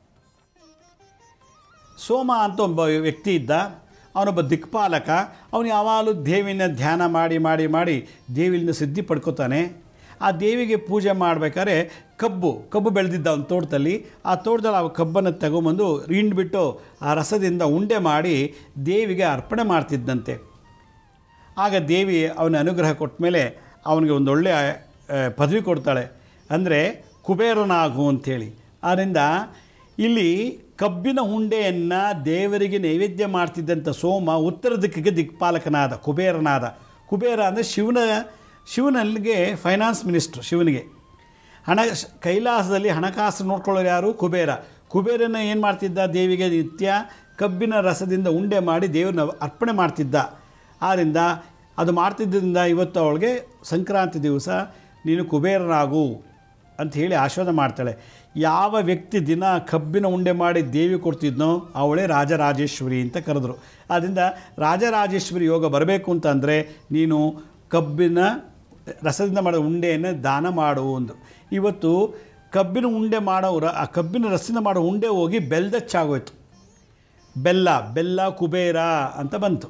ಸೋಮ ಅಂತ ಒಬ್ಬ ವ್ಯಕ್ತಿ ಇದ್ದ ಅವನೊಬ್ಬ ದಿಕ್ಪಾಲಕ ಅವನು ಯಾವಾಗಲೂ ದೇವಿನ ಧ್ಯಾನ ಮಾಡಿ ಮಾಡಿ ಮಾಡಿ ದೇವಿಲಿಂದ ಸಿದ್ಧಿ ಪಡ್ಕೋತಾನೆ ಆ ದೇವಿಗೆ ಪೂಜೆ ಮಾಡಬೇಕಾದ್ರೆ ಕಬ್ಬು ಕಬ್ಬು ಬೆಳೆದಿದ್ದ ಅವನ ತೋಟದಲ್ಲಿ ಆ ತೋಟದಲ್ಲಿ ಆ ಕಬ್ಬನ್ನು ತಗೊಂಬಂದು ಹಿಂಡ್ಬಿಟ್ಟು ಆ ರಸದಿಂದ ಉಂಡೆ ಮಾಡಿ ದೇವಿಗೆ ಅರ್ಪಣೆ ಮಾಡ್ತಿದ್ದಂತೆ ಆಗ ದೇವಿ ಅವನ ಅನುಗ್ರಹ ಕೊಟ್ಟ ಮೇಲೆ ಅವನಿಗೆ ಒಂದು ಒಳ್ಳೆಯ ಆ, ಪದವಿ ಕೊಡ್ತಾಳೆ ಅಂದರೆ ಕುಬೇರನಾಗು ಅಂಥೇಳಿ ಆದ್ದರಿಂದ ಇಲ್ಲಿ ಕಬ್ಬಿನ ಹುಂಡೆಯನ್ನು ದೇವರಿಗೆ ನೈವೇದ್ಯ ಮಾಡ್ತಿದ್ದಂಥ ಸೋಮ ಉತ್ತರ ದಿಕ್ಕಿಗೆ ದಿಕ್ಪಾಲಕನಾದ ಕುಬೇರನಾದ ಕುಬೇರ ಅಂದರೆ ಶಿವನ ಶಿವನಲ್ಲಿಗೆ ಫೈನಾನ್ಸ್ ಮಿನಿಸ್ಟ್ರು ಶಿವನಿಗೆ ಹಣ ಕೈಲಾಸದಲ್ಲಿ ಹಣಕಾಸು ನೋಡ್ಕೊಳ್ಳೋರು ಯಾರು ಕುಬೇರ ಕುಬೇರನ ಏನು ಮಾಡ್ತಿದ್ದ ದೇವಿಗೆ ನಿತ್ಯ ಕಬ್ಬಿನ ರಸದಿಂದ ಉಂಡೆ ಮಾಡಿ ದೇವ್ರನ್ನ ಅರ್ಪಣೆ ಮಾಡ್ತಿದ್ದ ಆದ್ದರಿಂದ ಅದು ಮಾಡ್ತಿದ್ದರಿಂದ ಇವತ್ತು ಅವಳಿಗೆ ಸಂಕ್ರಾಂತಿ ದಿವಸ ನೀನು ಕುಬೇರನಾಗು ಅಂತ ಹೇಳಿ ಆಶೀರ್ವಾದ ಮಾಡ್ತಾಳೆ ಯಾವ ವ್ಯಕ್ತಿ ದಿನ ಕಬ್ಬಿನ ಉಂಡೆ ಮಾಡಿ ದೇವಿ ಕೊಡ್ತಿದ್ನೋ ಅವಳೇ ರಾಜರಾಜೇಶ್ವರಿ ಅಂತ ಕರೆದ್ರು ಆದ್ದರಿಂದ ರಾಜರಾಜೇಶ್ವರಿ ಯೋಗ ಬರಬೇಕು ಅಂತಂದರೆ ನೀನು ಕಬ್ಬಿನ ರಸದಿಂದ ಮಾಡೋ ಉಂಡೆಯನ್ನು ದಾನ ಮಾಡು ಒಂದು ಇವತ್ತು ಕಬ್ಬಿನ ಉಂಡೆ ಮಾಡೋರ ಆ ಕಬ್ಬಿನ ರಸದಿಂದ ಮಾಡೋ ಉಂಡೆ ಹೋಗಿ ಬೆಲ್ದಚ್ಚಾಗೋಯ್ತು ಬೆಲ್ಲ ಬೆಲ್ಲ ಕುಬೇರ ಅಂತ ಬಂತು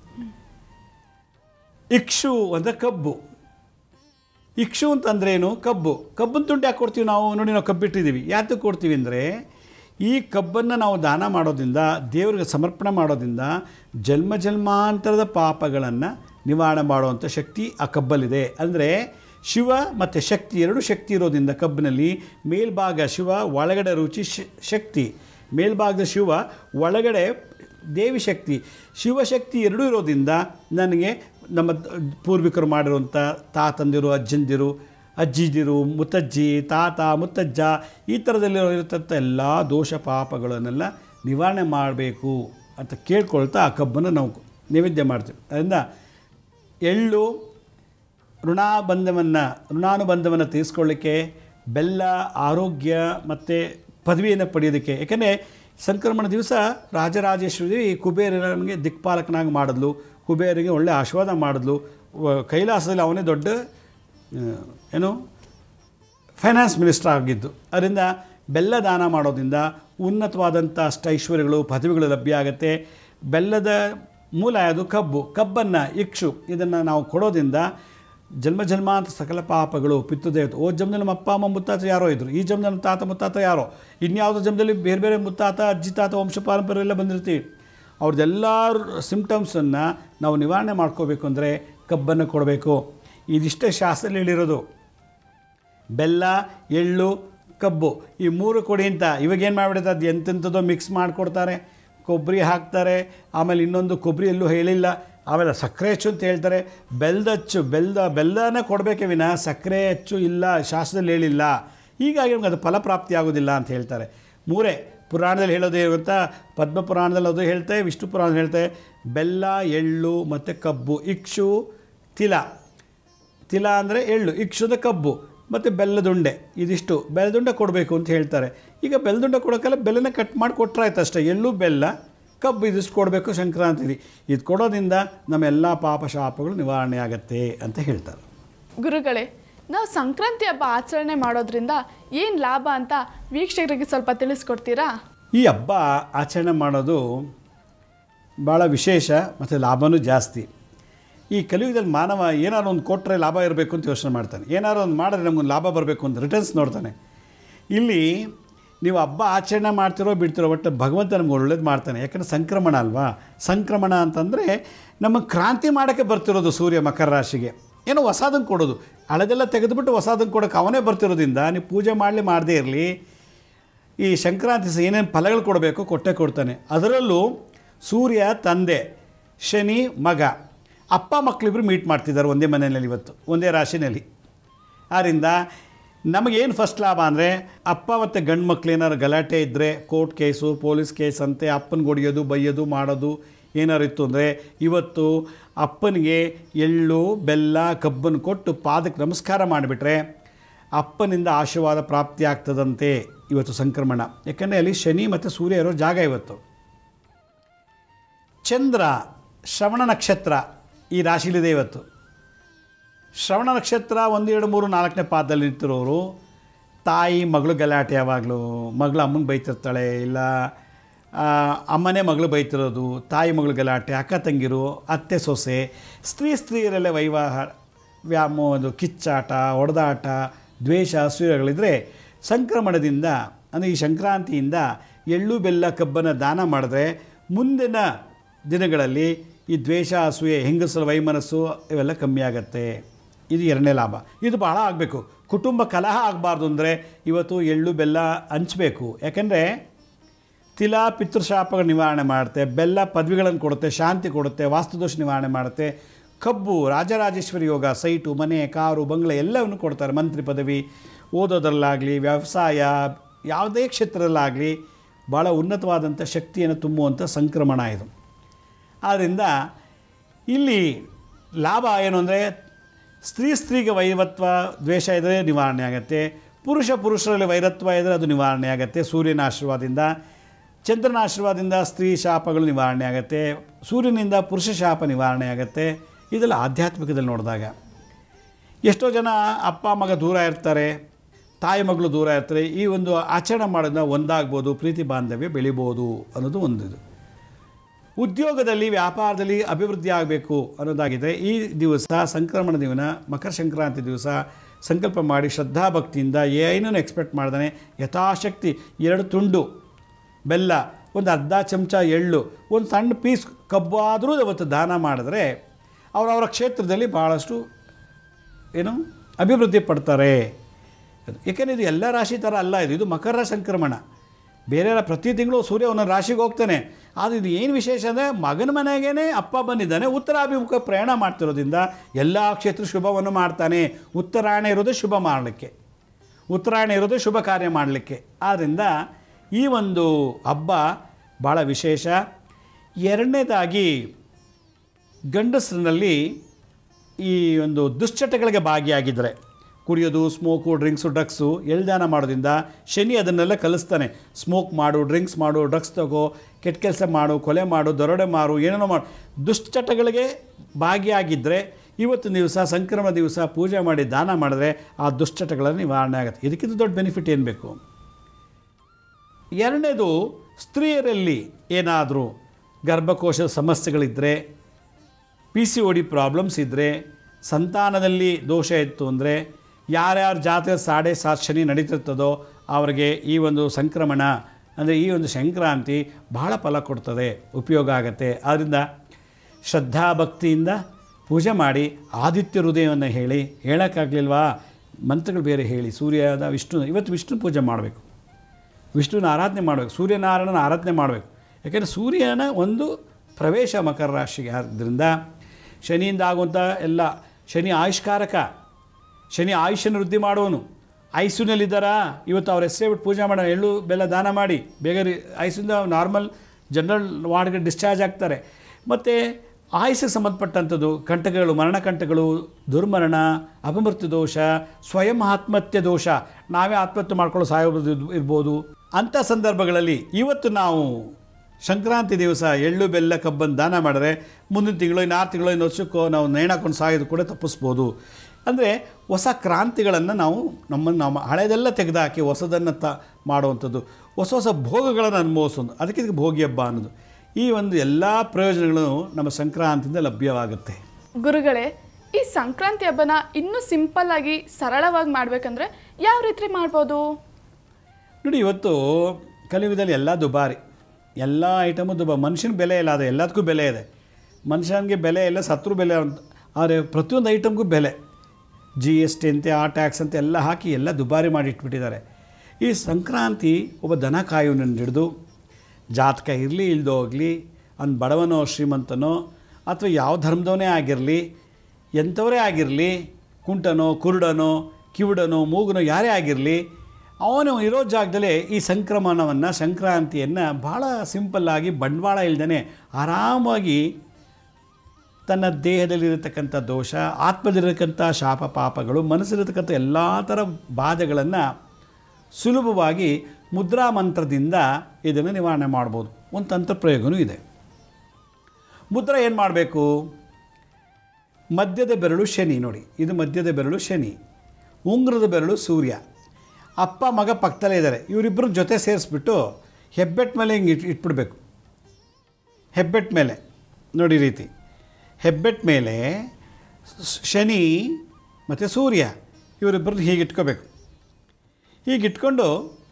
ಇಕ್ಷು ಅಂದರೆ ಕಬ್ಬು ಇಕ್ಷು ಅಂತಂದ್ರೇನು ಕಬ್ಬು ಕಬ್ಬನ್ನು ತುಂಡು ಯಾಕೆ ಕೊಡ್ತೀವಿ ನಾವು ನೋಡಿ ನಾವು ಕಬ್ಬಿಟ್ಟಿದ್ದೀವಿ ಯಾತಕ್ಕೆ ಕೊಡ್ತೀವಿ ಅಂದರೆ ಈ ಕಬ್ಬನ್ನು ನಾವು ದಾನ ಮಾಡೋದ್ರಿಂದ ದೇವರಿಗೆ ಸಮರ್ಪಣೆ ಮಾಡೋದ್ರಿಂದ ಜನ್ಮ ಜನ್ಮಾಂತರದ ಪಾಪಗಳನ್ನು ನಿವಾರಣೆ ಮಾಡುವಂಥ ಶಕ್ತಿ ಆ ಕಬ್ಬಲ್ಲಿದೆ ಅಂದರೆ ಶಿವ ಮತ್ತು ಶಕ್ತಿ ಎರಡು ಶಕ್ತಿ ಇರೋದ್ರಿಂದ ಕಬ್ಬಿನಲ್ಲಿ ಮೇಲ್ಭಾಗ ಶಿವ ಒಳಗಡೆ ರುಚಿ ಶ- ಶಕ್ತಿ ಮೇಲ್ಭಾಗದ ಶಿವ ಒಳಗಡೆ ದೇವಿ ಶಕ್ತಿ ಶಿವಶಕ್ತಿ ಎರಡೂ ಇರೋದ್ರಿಂದ ನನಗೆ ನಮ್ಮ ಪೂರ್ವಿಕರು ಮಾಡಿರುವಂಥ ತಾತಂದಿರು ಅಜ್ಜಂದಿರು ಅಜ್ಜಿದಿರು ಮುತ್ತಜ್ಜಿ ತಾತ ಮುತ್ತಜ್ಜ ಈ ಥರದಲ್ಲಿರೋ ಇರತಂಥ ಎಲ್ಲ ದೋಷ ಪಾಪಗಳನ್ನೆಲ್ಲ ನಿವಾರಣೆ ಮಾಡಬೇಕು ಅಂತ ಕೇಳ್ಕೊಳ್ತಾ ಆ ಕಬ್ಬನ್ನು ನಾವು ನೈವೇದ್ಯ ಮಾಡ್ತೀವಿ ಅದರಿಂದ ಎಳ್ಳು ಋಣಾಬಂಧವನ್ನು ಋಣಾನುಬಂಧವನ್ನು ತೀರಿಸ್ಕೊಳ್ಳಿಕ್ಕೆ ಬೆಲ್ಲ ಆರೋಗ್ಯ ಮತ್ತು ಪದವಿಯನ್ನು ಪಡೆಯೋದಕ್ಕೆ ಯಾಕೆಂದರೆ ಸಂಕ್ರಮಣ ದಿವಸ ರಾಜರಾಜೇಶ್ವರಿ ಕುಬೇರನಿಗೆ ದಿಕ್ಪಾಲಕನಾಗಿ ಮಾಡಿದ್ಲು ಕುಬೇರಿಗೆ ಒಳ್ಳೆ ಆಶೀರ್ವಾದ ಮಾಡಿದ್ಲು ವ- ಕೈಲಾಸದಲ್ಲಿ ಅವನೇ ದೊಡ್ಡ ಆ, ಏನು ಫೈನಾನ್ಸ್ ಮಿನಿಸ್ಟರ್ ಆಗಿದ್ದು ಅದರಿಂದ ಬೆಲ್ಲ ದಾನ ಮಾಡೋದ್ರಿಂದ ಉನ್ನತವಾದಂಥ ಅಷ್ಟೈಶ್ವರ್ಯಗಳು ಪದವಿಗಳು ಲಭ್ಯ ಆಗುತ್ತೆ ಬೆಲ್ಲದ ಮೂಲ ಅದು ಕಬ್ಬು ಕಬ್ಬನ್ನು ಇಕ್ಷು ಇದನ್ನು ನಾವು ಕೊಡೋದ್ರಿಂದ ಜನ್ಮ ಜನ್ಮಾಂತ ಸಕಲ ಪಾಪಗಳು ಪಿತೃದೇವತೆ ಓ ಜನ್ಮದಲ್ಲಿ ನಮ್ಮ ಅಪ್ಪ ಅಮ್ಮ ಮುತ್ತಾತ ಯಾರೋ ಇದ್ದರು ಈ ಜನ್ಮದಲ್ಲಿ ನಮ್ಮ ತಾತ ಮುತ್ತಾತ ಯಾರೋ ಇನ್ಯಾವುದೋ ಜನ್ಮದಲ್ಲಿ ಬೇರೆ ಬೇರೆ ಮುತ್ತಾತ ಅಜ್ಜಿ ತಾತ ವಂಶ ಪಾರಂಪರ್ಯ ಎಲ್ಲ ಬಂದಿರ್ತೀವಿ ಅವ್ರದ್ದೆಲ್ಲ ಸಿಮ್ಟಮ್ಸನ್ನು ನಾವು ನಿವಾರಣೆ ಮಾಡ್ಕೋಬೇಕು ಅಂದರೆ ಕಬ್ಬನ್ನು ಕೊಡಬೇಕು ಇದಿಷ್ಟೇ ಶಾಸ್ತ್ರದಲ್ಲಿ ಹೇಳಿರೋದು ಬೆಲ್ಲ ಎಳ್ಳು ಕಬ್ಬು ಈ ಮೂರು ಕೊಡಿ ಅಂತ ಇವಾಗೇನು ಮಾಡಿಬಿಡುತ್ತೆ ಅದು ಎಂತೆಂಥದ್ದೋ ಮಿಕ್ಸ್ ಮಾಡಿಕೊಡ್ತಾರೆ ಕೊಬ್ಬರಿ ಹಾಕ್ತಾರೆ ಆಮೇಲೆ ಇನ್ನೊಂದು ಕೊಬ್ಬರಿ ಎಲ್ಲೂ ಹೇಳಿಲ್ಲ ಆಮೇಲೆ ಸಕ್ಕರೆ ಹೆಚ್ಚು ಅಂತ ಹೇಳ್ತಾರೆ ಬೆಲ್ಲದ ಅಚ್ಚು ಬೆಲ್ಲದ ಬೆಲ್ಲನೇ ಕೊಡಬೇಕೆ ವಿನ ಸಕ್ಕರೆ ಹೆಚ್ಚು ಇಲ್ಲ ಶಾಸ್ತ್ರದಲ್ಲಿ ಹೇಳಿಲ್ಲ ಹೀಗಾಗಿ ನಮ್ಗೆ ಅದು ಫಲಪ್ರಾಪ್ತಿ ಆಗೋದಿಲ್ಲ ಅಂತ ಹೇಳ್ತಾರೆ ಮೂರೇ ಪುರಾಣದಲ್ಲಿ ಹೇಳೋದೇ ಗೊತ್ತಾ ಪದ್ಮ ಪುರಾಣದಲ್ಲಿ ಅದು ಹೇಳ್ತಾರೆ ವಿಷ್ಣು ಪುರಾಣದಲ್ಲಿ ಹೇಳ್ತಾರೆ ಬೆಲ್ಲ ಎಳ್ಳು ಮತ್ತು ಕಬ್ಬು ಇಕ್ಷು ತಿಲ ತಿಲ ಅಂದರೆ ಎಳ್ಳು ಇಕ್ಷುದ ಕಬ್ಬು ಮತ್ತು ಬೆಲ್ಲದುಂಡೆ ಇದಿಷ್ಟು ಬೆಲ್ಲದುಂಡೆ ಕೊಡಬೇಕು ಅಂತ ಹೇಳ್ತಾರೆ ಈಗ ಬೆಲ್ಲದುಂಡೆ ಕೊಡೋಕ್ಕೆಲ್ಲ ಬೆಲ್ಲನ ಕಟ್ ಮಾಡಿ ಕೊಟ್ಟರಾಯ್ತು ಅಷ್ಟೇ ಎಳ್ಳು ಬೆಲ್ಲ ಕಬ್ಬು ಇದಿಷ್ಟು ಕೊಡಬೇಕು ಸಂಕ್ರಾಂತಿ ಇದು ಕೊಡೋದ್ರಿಂದ ನಮ್ಮ ಎಲ್ಲ ಪಾಪ ಶಾಪಗಳು ನಿವಾರಣೆ ಆಗತ್ತೆ ಅಂತ ಹೇಳ್ತಾರೆ ಗುರುಗಳೇ ನಾವು ಸಂಕ್ರಾಂತಿ ಹಬ್ಬ ಆಚರಣೆ ಮಾಡೋದ್ರಿಂದ ಏನು ಲಾಭ ಅಂತ ವೀಕ್ಷಕರಿಗೆ ಸ್ವಲ್ಪ ತಿಳಿಸ್ಕೊಡ್ತೀರಾ ಈ ಹಬ್ಬ ಆಚರಣೆ ಮಾಡೋದು ಭಾಳ ವಿಶೇಷ ಮತ್ತು ಲಾಭವೂ ಜಾಸ್ತಿ ಈ ಕಲಿಯುಗದಲ್ಲಿ ಮಾನವ ಏನಾದ್ರು ಒಂದು ಕೊಟ್ಟರೆ ಲಾಭ ಇರಬೇಕು ಅಂತ ಯೋಚನೆ ಮಾಡ್ತಾನೆ ಏನಾದ್ರು ಒಂದು ಮಾಡಿದ್ರೆ ನಮಗೊಂದು ಲಾಭ ಬರಬೇಕು ಅಂತ ರಿಟರ್ನ್ಸ್ ನೋಡ್ತಾನೆ ಇಲ್ಲಿ ನೀವು ಹಬ್ಬ ಆಚರಣೆ ಮಾಡ್ತಿರೋ ಬಿಡ್ತಿರೋ ಒಟ್ಟು ಭಗವಂತ ನಮ್ಗೆ ಒಳ್ಳೇದು ಮಾಡ್ತಾನೆ ಯಾಕಂದರೆ ಸಂಕ್ರಮಣ ಅಲ್ವಾ ಸಂಕ್ರಮಣ ಅಂತಂದರೆ ನಮಗೆ ಕ್ರಾಂತಿ ಮಾಡೋಕ್ಕೆ ಬರ್ತಿರೋದು ಸೂರ್ಯ ಮಕರ ರಾಶಿಗೆ ಏನೋ ಹೊಸಾದನ್ನು ಕೊಡೋದು ಹಳೆದೆಲ್ಲ ತೆಗೆದುಬಿಟ್ಟು ಹೊಸಾದನ್ನು ಕೊಡೋಕೆ ಅವನೇ ಬರ್ತಿರೋದ್ರಿಂದ ನೀವು ಪೂಜೆ ಮಾಡಲಿ ಮಾಡದೇ ಇರಲಿ ಈ ಸಂಕ್ರಾಂತಿ ಸಹ ಏನೇನು ಫಲಗಳು ಕೊಡಬೇಕು ಕೊಟ್ಟೆ ಕೊಡ್ತಾನೆ ಅದರಲ್ಲೂ ಸೂರ್ಯ ತಂದೆ ಶನಿ ಮಗ ಅಪ್ಪ ಮಕ್ಕಳಿಬ್ರು ಮೀಟ್ ಮಾಡ್ತಿದ್ದಾರೆ ಒಂದೇ ಮನೆಯಲ್ಲಿ ಇವತ್ತು ಒಂದೇ ರಾಶಿನಲ್ಲಿ ಆದ್ದರಿಂದ ನಮಗೇನು ಫಸ್ಟ್ ಲಾಭ ಅಂದರೆ ಅಪ್ಪ ಮತ್ತು ಗಂಡು ಮಕ್ಳು ಏನಾದ್ರು ಗಲಾಟೆ ಇದ್ದರೆ ಕೋರ್ಟ್ ಕೇಸು ಪೊಲೀಸ್ ಕೇಸ್ ಅಂತೆ ಅಪ್ಪನ ಹೊಡಿಯೋದು ಬೈಯೋದು ಮಾಡೋದು ಏನಾರು ಇತ್ತು ಅಂದರೆ ಇವತ್ತು ಅಪ್ಪನಿಗೆ ಎಳ್ಳು ಬೆಲ್ಲ ಕಬ್ಬನ್ನು ಕೊಟ್ಟು ಪಾದಕ್ಕೆ ನಮಸ್ಕಾರ ಮಾಡಿಬಿಟ್ರೆ ಅಪ್ಪನಿಂದ ಆಶೀರ್ವಾದ ಪ್ರಾಪ್ತಿ ಆಗ್ತದಂತೆ ಇವತ್ತು ಸಂಕ್ರಮಣ ಯಾಕಂದರೆ ಅಲ್ಲಿ ಶನಿ ಮತ್ತು ಸೂರ್ಯ ಇರೋ ಜಾಗ ಇವತ್ತು ಚಂದ್ರ ಶ್ರವಣ ನಕ್ಷತ್ರ ಈ ರಾಶಿಲಿದೆ ಇವತ್ತು ಶ್ರವಣ ನಕ್ಷತ್ರ ಒಂದು ಎರಡು ಮೂರು ನಾಲ್ಕನೇ ಪಾದದಲ್ಲಿ ನಿಂತಿರೋರು ತಾಯಿ ಮಗಳು ಗಲಾಟೆ ಯಾವಾಗಲೂ ಮಗಳು ಅಮ್ಮನ ಬೈತಿರ್ತಾಳೆ ಇಲ್ಲ ಆ, ಅಮ್ಮನೇ ಮಗಳು ಬೈತಿರೋದು ತಾಯಿ ಮಗಳು ಗಲಾಟೆ ಅಕ್ಕ ತಂಗಿರು ಅತ್ತೆ ಸೊಸೆ ಸ್ತ್ರೀ ಸ್ತ್ರೀಯರಲ್ಲೇ ವೈವಾಹ ವ್ಯಾಮೋದು ಕಿಚ್ಚಾಟ ಹೊಡೆದಾಟ ದ್ವೇಷ ಅಸೂಯೆಗಳಿದ್ರೆ ಸಂಕ್ರಮಣದಿಂದ ಅಂದರೆ ಈ ಸಂಕ್ರಾಂತಿಯಿಂದ ಎಳ್ಳು ಬೆಲ್ಲ ಕಬ್ಬನ್ನು ದಾನ ಮಾಡಿದ್ರೆ ಮುಂದಿನ ದಿನಗಳಲ್ಲಿ ಈ ದ್ವೇಷ ಅಸೂಯೆ ಹೆಂಗಸರ ವೈಮನಸ್ಸು ಇವೆಲ್ಲ ಕಮ್ಮಿ ಆಗುತ್ತೆ ಇದು ಎರಡನೇ ಲಾಭ ಇದು ಬಹಳ ಆಗಬೇಕು ಕುಟುಂಬ ಕಲಹ ಆಗಬಾರ್ದು ಅಂದರೆ ಇವತ್ತು ಎಳ್ಳು ಬೆಲ್ಲ ಹಂಚಬೇಕು ಯಾಕೆಂದರೆ ತಿಲ ಪಿತೃಶಾಪಗಳ ನಿವಾರಣೆ ಮಾಡುತ್ತೆ ಬೆಲ್ಲ ಪದವಿಗಳನ್ನು ಕೊಡುತ್ತೆ ಶಾಂತಿ ಕೊಡುತ್ತೆ ವಾಸ್ತುದೋಷ ನಿವಾರಣೆ ಮಾಡುತ್ತೆ ಕಬ್ಬು ರಾಜರಾಜೇಶ್ವರಿ ಯೋಗ ಸೈಟು ಮನೆ ಕಾರು ಬಂಗ್ಲೆ ಎಲ್ಲವನ್ನು ಕೊಡ್ತಾರೆ ಮಂತ್ರಿ ಪದವಿ ಓದೋದ್ರಲ್ಲಾಗಲಿ ವ್ಯವಸಾಯ ಯಾವುದೇ ಕ್ಷೇತ್ರದಲ್ಲಾಗಲಿ ಭಾಳ ಉನ್ನತವಾದಂಥ ಶಕ್ತಿಯನ್ನು ತುಂಬುವಂಥ ಸಂಕ್ರಮಣ ಇದು ಆದ್ದರಿಂದ ಇಲ್ಲಿ ಲಾಭ ಏನು ಅಂದರೆ ಸ್ತ್ರೀ ಸ್ತ್ರೀಗೆ ವೈರತ್ವ ದ್ವೇಷ ಇದ್ದರೆ ನಿವಾರಣೆ ಆಗುತ್ತೆ ಪುರುಷ ಪುರುಷರಲ್ಲಿ ವೈರತ್ವ ಇದ್ದರೆ ಅದು ನಿವಾರಣೆ ಆಗುತ್ತೆ ಸೂರ್ಯನ ಆಶೀರ್ವಾದದಿಂದ ಚಂದ್ರನ ಆಶೀರ್ವಾದದಿಂದ ಸ್ತ್ರೀ ಶಾಪಗಳು ನಿವಾರಣೆ ಆಗುತ್ತೆ ಸೂರ್ಯನಿಂದ ಪುರುಷ ಶಾಪ ನಿವಾರಣೆ ಆಗುತ್ತೆ ಇದೆಲ್ಲ ಆಧ್ಯಾತ್ಮಿಕದಲ್ಲಿ ನೋಡಿದಾಗ ಎಷ್ಟೋ ಜನ ಅಪ್ಪ ಮಗ ದೂರ ಇರ್ತಾರೆ ತಾಯಿ ಮಗಳು ದೂರ ಇರ್ತಾರೆ ಈ ಒಂದು ಆಚರಣೆ ಮಾಡೋದನ್ನ ಒಂದಾಗ್ಬೋದು ಪ್ರೀತಿ ಬಾಂಧವ್ಯ ಬೆಳಿಬೋದು ಅನ್ನೋದು ಒಂದು ಇದು ಉದ್ಯೋಗದಲ್ಲಿ ವ್ಯಾಪಾರದಲ್ಲಿ ಅಭಿವೃದ್ಧಿ ಆಗಬೇಕು ಅನ್ನೋದಾಗಿದೆ ಈ ದಿವಸ ಸಂಕ್ರಮಣ ದಿನ ಮಕರ ಸಂಕ್ರಾಂತಿ ದಿವಸ ಸಂಕಲ್ಪ ಮಾಡಿ ಶ್ರದ್ಧಾಭಕ್ತಿಯಿಂದ ಏನನ್ನು ಎಕ್ಸ್ಪೆಕ್ಟ್ ಮಾಡ್ದಾನೆ ಯಥಾಶಕ್ತಿ ಎರಡು ತುಂಡು ಬೆಲ್ಲ ಒಂದು ಅರ್ಧ ಚಮಚ ಎಳ್ಳು ಒಂದು ಸಣ್ಣ ಪೀಸ್ ಕಬ್ಬು ಆದರೂ ಅವತ್ತು ದಾನ ಮಾಡಿದ್ರೆ ಅವರವರ ಕ್ಷೇತ್ರದಲ್ಲಿ ಭಾಳಷ್ಟು ಏನು ಅಭಿವೃದ್ಧಿ ಪಡ್ತಾರೆ ಏಕೆಂದರೆ ಇದು ಎಲ್ಲ ರಾಶಿ ಥರ ಅಲ್ಲ ಇದು ಇದು ಮಕರ ಸಂಕ್ರಮಣ ಬೇರೆ ಪ್ರತಿ ತಿಂಗಳು ಸೂರ್ಯ ಒಂದೊಂದು ರಾಶಿಗೆ ಹೋಗ್ತಾನೆ ಆದರೆ ಇದು ಏನು ವಿಶೇಷ ಅಂದರೆ ಮಗನ ಮನೆಗೇ ಅಪ್ಪ ಬಂದಿದ್ದಾನೆ ಉತ್ತರಾಭಿಮುಖ ಪ್ರಯಾಣ ಮಾಡ್ತಿರೋದ್ರಿಂದ ಎಲ್ಲ ಕ್ಷೇತ್ರ ಶುಭವನ್ನು ಮಾಡ್ತಾನೆ ಉತ್ತರಾಯಣ ಇರೋದು ಶುಭ ಮಾಡಲಿಕ್ಕೆ ಉತ್ತರಾಯಣ ಇರೋದು ಶುಭ ಕಾರ್ಯ ಮಾಡಲಿಕ್ಕೆ ಆದ್ದರಿಂದ ಈ ಒಂದು ಹಬ್ಬ ಭಾಳ ವಿಶೇಷ ಎರಡನೇದಾಗಿ ಗಂಡಸರಿನಲ್ಲಿ ಈ ಒಂದು ದುಶ್ಚಟಗಳಿಗೆ ಭಾಗಿಯಾಗಿದ್ದರೆ ಕುಡಿಯೋದು ಸ್ಮೋಕು ಡ್ರಿಂಕ್ಸು ಡ್ರಗ್ಸು ಎಳ್ದಾನ ಮಾಡೋದ್ರಿಂದ ಶನಿ ಅದನ್ನೆಲ್ಲ ಕಲಿಸ್ತಾನೆ ಸ್ಮೋಕ್ ಮಾಡು ಡ್ರಿಂಕ್ಸ್ ಮಾಡು ಡ್ರಗ್ಸ್ ತಗೋ ಕೆಟ್ಟ ಕೆಲಸ ಮಾಡು ಕೊಲೆ ಮಾಡು ದರೋಡೆ ಮಾರು ಏನೇನೋ ಮಾಡು ದುಶ್ಚಟಗಳಿಗೆ ಭಾಗಿಯಾಗಿದ್ದರೆ ಇವತ್ತು ದಿವಸ ಸಂಕ್ರಮಣ ದಿವಸ ಪೂಜೆ ಮಾಡಿ ದಾನ ಮಾಡಿದ್ರೆ ಆ ದುಶ್ಚಟಗಳ ನಿವಾರಣೆ ಆಗುತ್ತೆ ಇದಕ್ಕಿಂತ ದೊಡ್ಡ ಬೆನಿಫಿಟ್ ಏನು ಬೇಕು ಎರಡನೇದು ಸ್ತ್ರೀಯರಲ್ಲಿ ಏನಾದರೂ ಗರ್ಭಕೋಶದ ಸಮಸ್ಯೆಗಳಿದ್ದರೆ P C O D problems ಇದ್ದರೆ ಸಂತಾನದಲ್ಲಿ ದೋಷ ಇತ್ತು ಅಂದರೆ ಯಾರ್ಯಾರ ಜಾತಕ ಸಾಡೆ ಸಾತ್ ಶನಿ ನಡೀತಿರ್ತದೋ ಅವರಿಗೆ ಈ ಒಂದು ಸಂಕ್ರಮಣ ಅಂದರೆ ಈ ಒಂದು ಸಂಕ್ರಾಂತಿ ಬಹಳ ಫಲ ಕೊಡ್ತದೆ ಉಪಯೋಗ ಆಗುತ್ತೆ ಆದ್ದರಿಂದ ಶ್ರದ್ಧಾಭಕ್ತಿಯಿಂದ ಪೂಜೆ ಮಾಡಿ ಆದಿತ್ಯ ಹೃದಯವನ್ನು ಹೇಳಿ ಹೇಳೋಕ್ಕಾಗಲಿಲ್ವಾ ಮಂತ್ರಗಳು ಬೇರೆ ಹೇಳಿ ಸೂರ್ಯದ ವಿಷ್ಣು ಇವತ್ತು ವಿಷ್ಣು ಪೂಜೆ ಮಾಡಬೇಕು ವಿಷ್ಣುವಿನ ಆರಾಧನೆ ಮಾಡಬೇಕು ಸೂರ್ಯನಾರಾಯಣನ ಆರಾಧನೆ ಮಾಡಬೇಕು ಯಾಕೆಂದರೆ ಸೂರ್ಯನ ಒಂದು ಪ್ರವೇಶ ಮಕರ ರಾಶಿಗೆ ಆದ್ದರಿಂದ ಶನಿಯಿಂದ ಆಗುವಂಥ ಎಲ್ಲ ಶನಿ ಆಯುಷ್ಕಾರಕ ಶನಿ ಆಯುಷ್ಯನ ವೃದ್ಧಿ ಮಾಡುವನು ಐಸಿಯುನಲ್ಲಿದ್ದಾರಾ ಇವತ್ತು ಅವ್ರ ಹೆಸರೇ ಬಿಟ್ಟು ಪೂಜೆ ಮಾಡೋಣ ಎಳ್ಳು ಬೆಲ್ಲ ದಾನ ಮಾಡಿ ಬೇಗ ಐಸಿಯಿಂದ ನಾರ್ಮಲ್ ಜನರಲ್ ವಾರ್ಡ್ಗೆ ಡಿಸ್ಚಾರ್ಜ್ ಆಗ್ತಾರೆ ಮತ್ತು ಆಯುಸ್ಸಿಗೆ ಸಂಬಂಧಪಟ್ಟಂಥದ್ದು ಕಂಟಕಗಳು ಮರಣಕಂಟಗಳು ದುರ್ಮರಣ ಅಪಮೃತ್ಯು ದೋಷ ಸ್ವಯಂ ಆತ್ಮಹತ್ಯೆ ದೋಷ ನಾವೇ ಆತ್ಮಹತ್ಯೆ ಮಾಡ್ಕೊಳ್ಳೋ ಸಾಯೋದು ಇರ್ಬೋದು ಅಂಥ ಸಂದರ್ಭಗಳಲ್ಲಿ ಇವತ್ತು ನಾವು ಸಂಕ್ರಾಂತಿ ದಿವಸ ಎಳ್ಳು ಬೆಲ್ಲ ಕಬ್ಬನ್ನು ದಾನ ಮಾಡಿದ್ರೆ ಮುಂದಿನ ತಿಂಗಳು ಇನ್ನು ಆರು ತಿಂಗಳು ಇನ್ನು ವರ್ಷಕ್ಕೋ ನಾವು ನೇಣಾಕೊಂಡು ಸಾಯೋದು ಕೂಡ ತಪ್ಪಿಸ್ಬೋದು ಅಂದರೆ ಹೊಸ ಕ್ರಾಂತಿಗಳನ್ನು ನಾವು ನಮ್ಮ ನಮ್ಮ ಹಳೆದೆಲ್ಲ ತೆಗೆದುಹಾಕಿ ಹೊಸದನ್ನು ತ ಮಾಡುವಂಥದ್ದು ಹೊಸ ಹೊಸ ಭೋಗಗಳನ್ನು ಅನುಭವಿಸೋದು ಅದಕ್ಕೆ ಇದಕ್ಕೆ ಭೋಗಿ ಹಬ್ಬ ಅನ್ನೋದು ಈ ಒಂದು ಎಲ್ಲ ಪ್ರಯೋಜನಗಳು ನಮ್ಮ ಸಂಕ್ರಾಂತಿಯಿಂದ ಲಭ್ಯವಾಗುತ್ತೆ ಗುರುಗಳೇ ಈ ಸಂಕ್ರಾಂತಿ ಹಬ್ಬನ ಇನ್ನೂ ಸಿಂಪಲ್ ಆಗಿ ಸರಳವಾಗಿ ಮಾಡ್ಬೇಕಂದ್ರೆ ಯಾವ ರೀತಿ ಮಾಡ್ಬೋದು ನೋಡಿ ಇವತ್ತು ಕಲಿಯುಗದಲ್ಲಿ ಎಲ್ಲ ದುಬಾರಿ ಎಲ್ಲ ಐಟಮು ದುಬ ಮನುಷ್ಯನ ಬೆಲೆ ಇಲ್ಲ ಅದು ಎಲ್ಲದಕ್ಕೂ ಬೆಲೆ ಇದೆ ಮನುಷ್ಯನಿಗೆ ಬೆಲೆ ಇಲ್ಲ ಸತ್ರು ಬೆಲೆ ಅಂತ ಆದರೆ ಪ್ರತಿಯೊಂದು ಐಟಮ್ಗೂ ಬೆಲೆ ಜಿ ಎಸ್ ಟಿ ಅಂತೆ ಆ ಟ್ಯಾಕ್ಸ್ ಅಂತ ಎಲ್ಲ ಹಾಕಿ ಎಲ್ಲ ದುಬಾರಿ ಮಾಡಿ ಇಟ್ಬಿಟ್ಟಿದ್ದಾರೆ ಈ ಸಂಕ್ರಾಂತಿ ಒಬ್ಬ ದನ ಕಾಯುವನನ್ನು ಹಿಡಿದು ಜಾತಕ ಇರಲಿ ಇಲ್ದೋ ಹೋಗಲಿ ಅವ್ನು ಬಡವನೋ ಶ್ರೀಮಂತನೋ ಅಥವಾ ಯಾವ ಧರ್ಮದವನೇ ಆಗಿರಲಿ ಎಂಥವರೇ ಆಗಿರಲಿ ಕುಂಟನೋ ಕುರುಡನೋ ಕಿವುಡನೋ ಮೂಗನೋ ಯಾರೇ ಆಗಿರಲಿ ಅವನು ಇರೋ ಜಾಗದಲ್ಲೇ ಈ ಸಂಕ್ರಮಣವನ್ನು ಸಂಕ್ರಾಂತಿಯನ್ನು ಭಾಳ ಸಿಂಪಲ್ಲಾಗಿ ಬಂಡವಾಳ ಇಲ್ದೇ ಆರಾಮಾಗಿ ತನ್ನ ದೇಹದಲ್ಲಿರತಕ್ಕಂಥ ದೋಷ ಆತ್ಮದಲ್ಲಿರತಕ್ಕಂಥ ಶಾಪ ಪಾಪಗಳು ಮನಸ್ಸಲ್ಲಿರತಕ್ಕಂಥ ಎಲ್ಲ ಥರ ಬಾಧೆಗಳನ್ನು ಸುಲಭವಾಗಿ ಮುದ್ರಾ ಮಂತ್ರದಿಂದ ಇದನ್ನು ನಿವಾರಣೆ ಮಾಡ್ಬೋದು ಒಂದು ತಂತ್ರ ಪ್ರಯೋಗವೂ ಇದೆ ಮುದ್ರ ಏನು ಮಾಡಬೇಕು ಮಧ್ಯದ ಬೆರಳು ಶನಿ ನೋಡಿ ಇದು ಮಧ್ಯದ ಬೆರಳು ಶನಿ ಉಂಗುರದ ಬೆರಳು ಸೂರ್ಯ ಅಪ್ಪ ಮಗ ಪಕ್ಕದಲ್ಲೇ ಇದ್ದಾರೆ ಇವರಿಬ್ಬರು ಜೊತೆ ಸೇರಿಸ್ಬಿಟ್ಟು ಹೆಬ್ಬೆಟ್ ಮೇಲೆ ಹಿಂಗೆ ಇಟ್ ಇಟ್ಬಿಡ್ಬೇಕು ಹೆಬ್ಬೆಟ್ ಮೇಲೆ ನೋಡಿ ಈ ರೀತಿ ಹೆಬ್ಬೆಟ್ ಮೇಲೆ ಸ್- ಶನಿ ಮತ್ತು ಸೂರ್ಯ ಇವರಿಬ್ಬರದ್ದು ಹೀಗೆ ಇಟ್ಕೋಬೇಕು ಹೀಗೆ ಇಟ್ಕೊಂಡು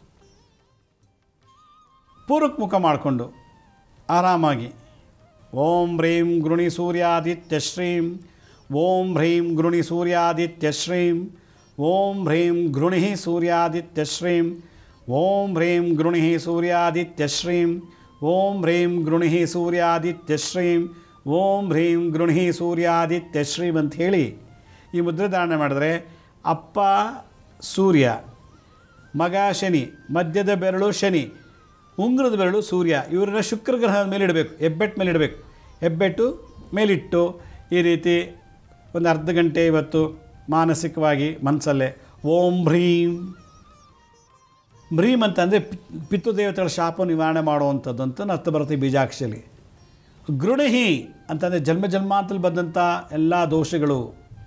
ಪೂರ್ವಕ್ಕೆ ಮುಖ ಮಾಡಿಕೊಂಡು ಆರಾಮಾಗಿ ಓಂ ಹ್ರೀಂ ಗೃಣಿ ಸೂರ್ಯಾದಿತ್ಯ ಶ್ರೀಂ ಓಂ ಹ್ರೀಂ ಗೃಣಿ ಸೂರ್ಯಾದಿತ್ಯ ಶ್ರೀಂ ಓಂ ಹ್ರೀಂ ಗೃಣಿ ಸೂರ್ಯಾದಿತ್ಯ ಶ್ರೀಂ ಓಂ ಹ್ರೀಂ ಗೃಣಿ ಸೂರ್ಯಾದಿತ್ಯ ಶ್ರೀಂ ಓಂ ಹ್ರೀಂ ಗೃಣಿ ಸೂರ್ಯಾದಿತ್ಯ ಶ್ರೀಂ ಓಂ ಹ್ರೀಂ ಗೃಣಿ ಸೂರ್ಯಾದಿತ್ಯ ಶ್ರೀಂ ಅಂತ ಹೇಳಿ ಈ ಮುದ್ರೆ ಧಾರಣೆ ಮಾಡಿದ್ರೆ ಅಪ್ಪ ಸೂರ್ಯ ಮಗ ಶನಿ ಮಧ್ಯದ ಬೆರಳು ಶನಿ ಉಂಗುರದ ಬೆರಳು ಸೂರ್ಯ ಇವರನ್ನ ಶುಕ್ರ ಗ್ರಹದ ಮೇಲೆ ಇಡಬೇಕು ಹೆಬ್ಬೆಟ್ ಮೇಲೆ ಇಡಬೇಕು ಹೆಬ್ಬೆಟ್ಟು ಮೇಲಿಟ್ಟು ಈ ರೀತಿ ಒಂದು ಅರ್ಧ ಗಂಟೆ ಇವತ್ತು ಮಾನಸಿಕವಾಗಿ ಮನಸ್ಸಲ್ಲೇ ಓಂ ಭ್ರೀಂ ಭ್ರೀಮ್ ಅಂತಂದರೆ ಪಿತೃದೇವತೆಗಳ ಶಾಪ ನಿವಾರಣೆ ಮಾಡುವಂಥದ್ದು ಅಂತ ಅರ್ಥ ಬರುತ್ತೆ ಈ ಬೀಜಾಕ್ಷಲಿ ಗೃಣಿಹಿ ಅಂತಂದರೆ ಜನ್ಮ ಜನ್ಮಾಂತರಲ್ಲಿ ಬಂದಂಥ ಎಲ್ಲ ದೋಷಗಳು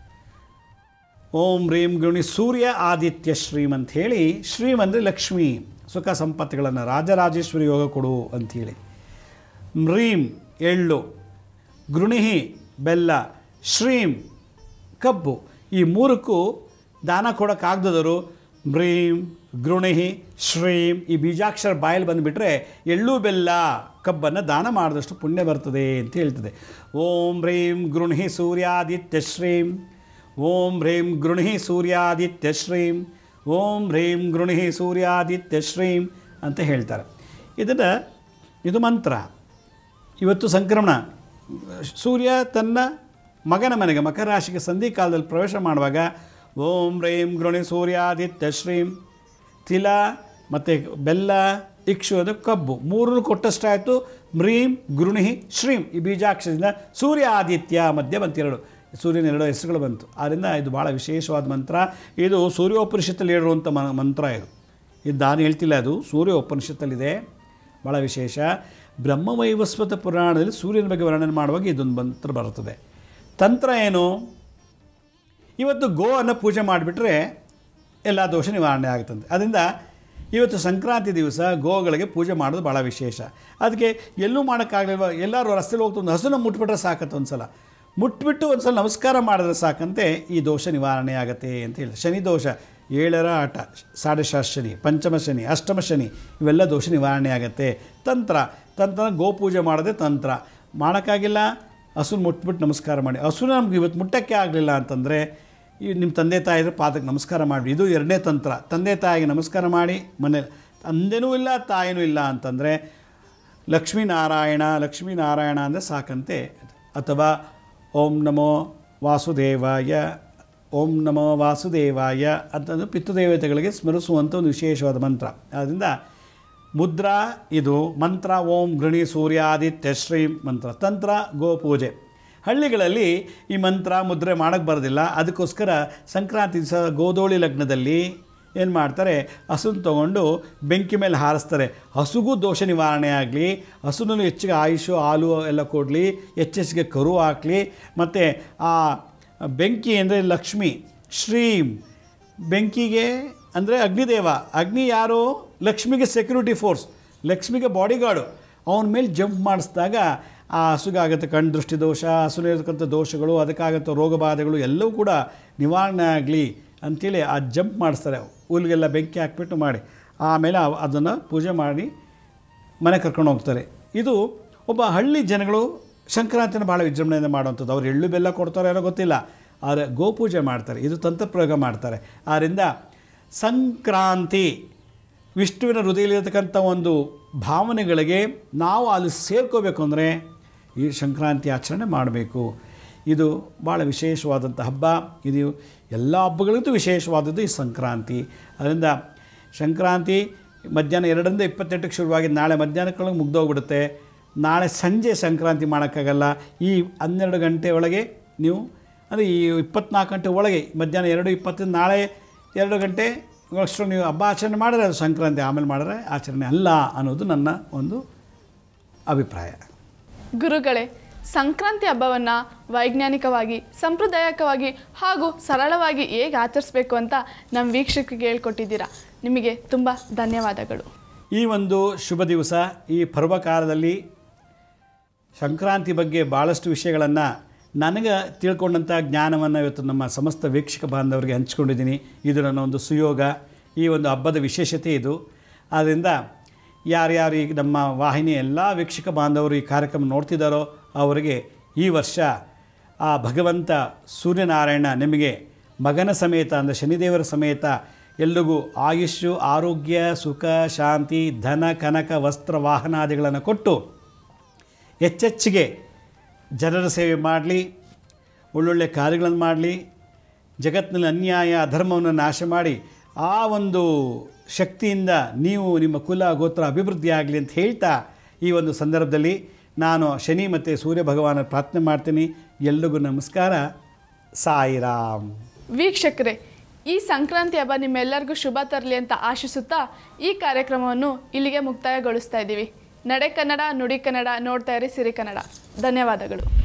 ಓಂ ರೀಂ ಗೃಣಿ ಸೂರ್ಯ ಆದಿತ್ಯ ಶ್ರೀಮ್ ಅಂತ ಹೇಳಿ ಶ್ರೀಮ್ ಅಂದರೆ ಲಕ್ಷ್ಮಿ ಸುಖ ಸಂಪತ್ತುಗಳನ್ನು ರಾಜರಾಜೇಶ್ವರಿ ಯೋಗ ಕೊಡು ಅಂಥೇಳಿ ಮ್ರೀಂ ಎಳ್ಳು ಗೃಣಿಹಿ ಬೆಲ್ಲ ಶ್ರೀಂ ಕಬ್ಬು ಈ ಮೂರಕ್ಕೂ ದಾನ ಕೊಡೋಕ್ಕಾಗ್ದವರು ಬ್ರೀಂ ಗೃಣಿಹಿ ಶ್ರೀಂ ಈ ಬೀಜಾಕ್ಷರ ಬಾಯಲ್ಲಿ ಬಂದುಬಿಟ್ರೆ ಎಳ್ಳು ಬೆಲ್ಲ ಕಬ್ಬನ್ನು ದಾನ ಮಾಡಿದಷ್ಟು ಪುಣ್ಯ ಬರ್ತದೆ ಅಂತ ಹೇಳ್ತದೆ ಓಂ ಹ್ರೀಂ ಗೃಣಿಹಿ ಸೂರ್ಯಾದಿತ್ಯ ಶ್ರೀಂ ಓಂ ಹ್ರೀಂ ಗೃಣಿಹಿ ಸೂರ್ಯಾದಿತ್ಯ ಶ್ರೀಂ ಓಂ ಹ್ರೀಂ ಗೃಣಿಹಿ ಸೂರ್ಯಾದಿತ್ಯ ಶ್ರೀಂ ಅಂತ ಹೇಳ್ತಾರೆ ಇದನ್ನು ಇದು ಮಂತ್ರ ಇವತ್ತು ಸಂಕ್ರಮಣ ಸೂರ್ಯ ತನ್ನ ಮಗನ ಮನೆಗೆ ಮಕರ ರಾಶಿಗೆ ಸಂಧಿ ಕಾಲದಲ್ಲಿ ಪ್ರವೇಶ ಮಾಡುವಾಗ ಓಂ ಹ್ರೀಂ ಗೃಣಿ ಸೂರ್ಯಾದಿತ್ಯ ಶ್ರೀಂ ತಿಲ ಮತ್ತು ಬೆಲ್ಲ ಇಕ್ಷು ಅದು ಕಬ್ಬು ಮೂರನ್ನು ಕೊಟ್ಟಷ್ಟಾಯಿತು ಮ್ರೀಂ ಗೃಣಿ ಶ್ರೀಂ ಈ ಬೀಜಾಕ್ಷರದಿಂದ ಸೂರ್ಯ ಆದಿತ್ಯ ಮಧ್ಯೆ ಬಂತಿರಡು ಸೂರ್ಯನ ಎರಡು ಹೆಸರುಗಳು ಬಂತು ಆದ್ದರಿಂದ ಇದು ಭಾಳ ವಿಶೇಷವಾದ ಮಂತ್ರ ಇದು ಸೂರ್ಯೋಪನಿಷತ್ತಲ್ಲಿ ಹೇಳಿರುವಂಥ ಮ ಮಂತ್ರ ಇದು ಇದು ನಾನು ಹೇಳ್ತಿಲ್ಲ ಅದು ಸೂರ್ಯ ಉಪನಿಷತ್ತಲ್ಲಿದೆ ಭಾಳ ವಿಶೇಷ ಬ್ರಹ್ಮವೈವಸ್ವತ ಪುರಾಣದಲ್ಲಿ ಸೂರ್ಯನ ಬಗ್ಗೆ ವರ್ಣನೆ ಮಾಡುವಾಗ ಇದೊಂದು ಮಂತ್ರ ಬರುತ್ತದೆ ತಂತ್ರ ಏನು ಇವತ್ತು ಗೋ ಅನ್ನು ಪೂಜೆ ಮಾಡಿಬಿಟ್ರೆ ಎಲ್ಲ ದೋಷ ನಿವಾರಣೆ ಆಗುತ್ತಂತೆ ಅದರಿಂದ ಇವತ್ತು ಸಂಕ್ರಾಂತಿ ದಿವಸ ಗೋಗಳಿಗೆ ಪೂಜೆ ಮಾಡೋದು ಭಾಳ ವಿಶೇಷ ಅದಕ್ಕೆ ಎಲ್ಲೂ ಮಾಡೋಕ್ಕಾಗಲಿಲ್ವ ಎಲ್ಲರೂ ರಸ್ತೆಲಿ ಹೋಗ್ತಾ ಒಂದು ಹಸುನ ಮುಟ್ಬಿಟ್ರೆ ಸಾಕತ್ತೆ ಒಂದು ಸಲ ಮುಟ್ಬಿಟ್ಟು ಒಂದು ಸಲ ನಮಸ್ಕಾರ ಮಾಡಿದ್ರೆ ಸಾಕಂತೆ ಈ ದೋಷ ನಿವಾರಣೆ ಆಗುತ್ತೆ ಅಂತ ಹೇಳಿ ಶನಿ ದೋಷ ಏಳರ ಆಟ ಸಾಡೆಶಾಸ್ ಶನಿ ಪಂಚಮ ಶನಿ ಅಷ್ಟಮ ಶನಿ ಇವೆಲ್ಲ ದೋಷ ನಿವಾರಣೆ ಆಗುತ್ತೆ ತಂತ್ರ ತಂತ್ರ ಗೋಪೂಜೆ ಮಾಡೋದೇ ತಂತ್ರ ಮಾಡೋಕ್ಕಾಗಿಲ್ಲ ಹಸುನ ಮುಟ್ಬಿಟ್ಟು ನಮಸ್ಕಾರ ಮಾಡಿ ಹಸುನ ನಮ್ಗೆ ಇವತ್ತು ಮುಟ್ಟಕ್ಕೆ ಆಗಲಿಲ್ಲ ಅಂತಂದರೆ ಈ ನಿಮ್ಮ ತಂದೆ ತಾಯಿದ್ರೆ ಪಾದಕ್ಕೆ ನಮಸ್ಕಾರ ಮಾಡಿ ಇದು ಎರಡನೇ ತಂತ್ರ ತಂದೆ ತಾಯಿಗೆ ನಮಸ್ಕಾರ ಮಾಡಿ ಮನೆ ತಂದೆನೂ ಇಲ್ಲ ತಾಯಿನೂ ಇಲ್ಲ ಅಂತಂದರೆ ಲಕ್ಷ್ಮೀನಾರಾಯಣ ಲಕ್ಷ್ಮೀನಾರಾಯಣ ಅಂದರೆ ಸಾಕಂತೆ ಅಥವಾ ಓಂ ನಮೋ ವಾಸುದೇವಾಯ ಓಂ ನಮೋ ವಾಸುದೇವಾಯ ಅಂತಂದು ಪಿತೃದೇವತೆಗಳಿಗೆ ಸ್ಮರಿಸುವಂಥ ಒಂದು ವಿಶೇಷವಾದ ಮಂತ್ರ ಆದ್ದರಿಂದ ಮುದ್ರಾ ಇದು ಮಂತ್ರ ಓಂ ಗೃಣಿ ಸೂರ್ಯಾದಿತ್ಯ ಶ್ರೀ ಮಂತ್ರ ತಂತ್ರ ಗೋಪೂಜೆ ಹಳ್ಳಿಗಳಲ್ಲಿ ಈ ಮಂತ್ರ ಮುದ್ರೆ ಮಾಡೋಕ್ಕೆ ಬರೋದಿಲ್ಲ ಅದಕ್ಕೋಸ್ಕರ ಸಂಕ್ರಾಂತಿ ದಿವಸ ಗೋಧೋಳಿ ಲಗ್ನದಲ್ಲಿ ಏನು ಮಾಡ್ತಾರೆ ಹಸುನ ತೊಗೊಂಡು ಬೆಂಕಿ ಮೇಲೆ ಹಾರಿಸ್ತಾರೆ ಹಸುಗೂ ದೋಷ ನಿವಾರಣೆ ಆಗಲಿ ಹಸುನೂ ಹೆಚ್ಚಿಗೆ ಆಯುಷು ಹಾಲು ಎಲ್ಲ ಕೊಡಲಿ ಹೆಚ್ಚೆಚ್ಚಿಗೆ ಕರು ಹಾಕಲಿ ಮತ್ತು ಆ ಬೆಂಕಿ ಅಂದರೆ ಲಕ್ಷ್ಮಿ ಶ್ರೀಂ ಬೆಂಕಿಗೆ ಅಂದರೆ ಅಗ್ನಿದೇವ ಅಗ್ನಿ ಯಾರು ಲಕ್ಷ್ಮಿಗೆ ಸೆಕ್ಯೂರಿಟಿ ಫೋರ್ಸ್ ಲಕ್ಷ್ಮಿಗೆ ಬಾಡಿಗಾರ್ಡು ಅವನ ಮೇಲೆ ಜಂಪ್ ಮಾಡಿಸಿದಾಗ ಆ ಹಸುಗಾಗತ್ತೆ ಕಣ್ಣು ದೃಷ್ಟಿ ದೋಷ ಹಸುಲಿರ್ತಕ್ಕಂಥ ದೋಷಗಳು ಅದಕ್ಕಾಗಂಥ ರೋಗ ಬಾಧೆಗಳು ಎಲ್ಲವೂ ಕೂಡ ನಿವಾರಣೆ ಆಗಲಿ ಅಂಥೇಳಿ ಆ ಜಂಪ್ ಮಾಡಿಸ್ತಾರೆ ಹುಲ್ಗೆಲ್ಲ ಬೆಂಕಿ ಹಾಕ್ಬಿಟ್ಟು ಮಾಡಿ ಆಮೇಲೆ ಅದನ್ನು ಪೂಜೆ ಮಾಡಿ ಮನೆ ಕರ್ಕೊಂಡು ಹೋಗ್ತಾರೆ ಇದು ಒಬ್ಬ ಹಳ್ಳಿ ಜನಗಳು ಸಂಕ್ರಾಂತಿನ ಭಾಳ ವಿಜೃಂಭಣೆಯಿಂದ ಮಾಡುವಂಥದ್ದು ಅವ್ರು ಎಳ್ಳು ಬೆಲ್ಲ ಕೊಡ್ತಾರೋ ಏನೋ ಗೊತ್ತಿಲ್ಲ ಆದರೆ ಗೋಪೂಜೆ ಮಾಡ್ತಾರೆ ಇದು ತಂತ್ರಪ್ರಯೋಗ ಮಾಡ್ತಾರೆ ಆದ್ದರಿಂದ ಸಂಕ್ರಾಂತಿ ವಿಷ್ಣುವಿನ ಹೃದಯದಲ್ಲಿರತಕ್ಕಂಥ ಒಂದು ಭಾವನೆಗಳಿಗೆ ನಾವು ಅಲ್ಲಿ ಸೇರ್ಕೋಬೇಕು ಅಂದರೆ ಈ ಸಂಕ್ರಾಂತಿ ಆಚರಣೆ ಮಾಡಬೇಕು ಇದು ಭಾಳ ವಿಶೇಷವಾದಂಥ ಹಬ್ಬ ಇದು ಎಲ್ಲ ಹಬ್ಬಗಳಿಗೂ ವಿಶೇಷವಾದದ್ದು ಈ ಸಂಕ್ರಾಂತಿ ಅದರಿಂದ ಸಂಕ್ರಾಂತಿ ಮಧ್ಯಾಹ್ನ ಎರಡರಿಂದ ಇಪ್ಪತ್ತೆಂಟಕ್ಕೆ ಶುರುವಾಗಿ ನಾಳೆ ಮಧ್ಯಾಹ್ನಕ್ಕೊಳಗೆ ಮುಗ್ದೋಗ್ಬಿಡುತ್ತೆ ನಾಳೆ ಸಂಜೆ ಸಂಕ್ರಾಂತಿ ಮಾಡೋಕ್ಕಾಗಲ್ಲ ಈ ಹನ್ನೆರಡು ಗಂಟೆ ಒಳಗೆ ನೀವು ಅಂದರೆ ಈ ಇಪ್ಪತ್ನಾಲ್ಕು ಗಂಟೆ ಒಳಗೆ ಮಧ್ಯಾಹ್ನ ಎರಡು ಇಪ್ಪತ್ತರಿಂದ ನಾಳೆ ಎರಡು ಗಂಟೆ ಅಷ್ಟು ನೀವು ಹಬ್ಬ ಆಚರಣೆ ಮಾಡಿದ್ರೆ ಅದು ಸಂಕ್ರಾಂತಿ ಆಮೇಲೆ ಮಾಡಿದ್ರೆ ಆಚರಣೆ ಅಲ್ಲ ಅನ್ನೋದು ನನ್ನ ಒಂದು ಅಭಿಪ್ರಾಯ ಗುರುಗಳೇ ಸಂಕ್ರಾಂತಿ ಹಬ್ಬವನ್ನು ವೈಜ್ಞಾನಿಕವಾಗಿ ಸಂಪ್ರದಾಯಕವಾಗಿ ಹಾಗೂ ಸರಳವಾಗಿ ಹೇಗೆ ಆಚರಿಸ್ಬೇಕು ಅಂತ ನಮ್ಮ ವೀಕ್ಷಕರಿಗೆ ಹೇಳ್ಕೊಟ್ಟಿದ್ದೀರಾ ನಿಮಗೆ ತುಂಬ ಧನ್ಯವಾದಗಳು ಈ ಒಂದು ಶುಭ ದಿವಸ ಈ ಪರ್ವಕಾಲದಲ್ಲಿ ಸಂಕ್ರಾಂತಿ ಬಗ್ಗೆ ಭಾಳಷ್ಟು ವಿಷಯಗಳನ್ನು ನನಗೆ ತಿಳ್ಕೊಂಡಂಥ ಜ್ಞಾನವನ್ನು ಇವತ್ತು ನಮ್ಮ ಸಮಸ್ತ ವೀಕ್ಷಕ ಬಾಂಧವರಿಗೆ ಹಂಚ್ಕೊಂಡಿದ್ದೀನಿ ಇದು ನನ್ನ ಒಂದು ಸುಯೋಗ ಈ ಒಂದು ಹಬ್ಬದ ವಿಶೇಷತೆ ಇದು ಆದ್ದರಿಂದ ಯಾರ್ಯಾರು ಈಗ ನಮ್ಮ ವಾಹಿನಿ ಎಲ್ಲ ವೀಕ್ಷಕ ಬಾಂಧವರು ಈ ಕಾರ್ಯಕ್ರಮ ನೋಡ್ತಿದ್ದಾರೋ ಅವರಿಗೆ ಈ ವರ್ಷ ಆ ಭಗವಂತ ಸೂರ್ಯನಾರಾಯಣ ನಿಮಗೆ ಮಗನ ಸಮೇತ ಅಂದರೆ ಶನಿದೇವರ ಸಮೇತ ಎಲ್ಲಿಗೂ ಆಯುಷ್ಯು ಆರೋಗ್ಯ ಸುಖ ಶಾಂತಿ ಧನ ಕನಕ ವಸ್ತ್ರ ವಾಹನಾದಿಗಳನ್ನು ಕೊಟ್ಟು ಹೆಚ್ಚೆಚ್ಚಿಗೆ ಜನರ ಸೇವೆ ಮಾಡಲಿ ಒಳ್ಳೊಳ್ಳೆ ಕಾರ್ಯಗಳನ್ನು ಮಾಡಲಿ ಜಗತ್ತಿನಲ್ಲಿ ಅನ್ಯಾಯ ಅಧರ್ಮವನ್ನು ನಾಶ ಮಾಡಿ ಆ ಒಂದು ಶಕ್ತಿಯಿಂದ ನೀವು ನಿಮ್ಮ ಕುಲ ಗೋತ್ರ ಅಭಿವೃದ್ಧಿ ಆಗಲಿ ಅಂತ ಹೇಳ್ತಾ ಈ ಒಂದು ಸಂದರ್ಭದಲ್ಲಿ ನಾನು ಶನಿ ಮತ್ತು ಸೂರ್ಯ ಭಗವಾನ ಪ್ರಾರ್ಥನೆ ಮಾಡ್ತೀನಿ ಎಲ್ರಿಗೂ ನಮಸ್ಕಾರ ಸಾಯಿರಾಮ್ ವೀಕ್ಷಕರೇ ಈ ಸಂಕ್ರಾಂತಿ ಹಬ್ಬ ನಿಮ್ಮೆಲ್ಲರಿಗೂ ಶುಭ ತರಲಿ ಅಂತ ಆಶಿಸುತ್ತಾ ಈ ಕಾರ್ಯಕ್ರಮವನ್ನು ಇಲ್ಲಿಗೆ ಮುಕ್ತಾಯಗೊಳಿಸ್ತಾ ಇದ್ದೀವಿ ನಡೆ ಕನ್ನಡ ನುಡಿ ಕನ್ನಡ ನೋಡ್ತಾ ಇರಿ ಸಿರಿ ಕನ್ನಡ ಧನ್ಯವಾದಗಳು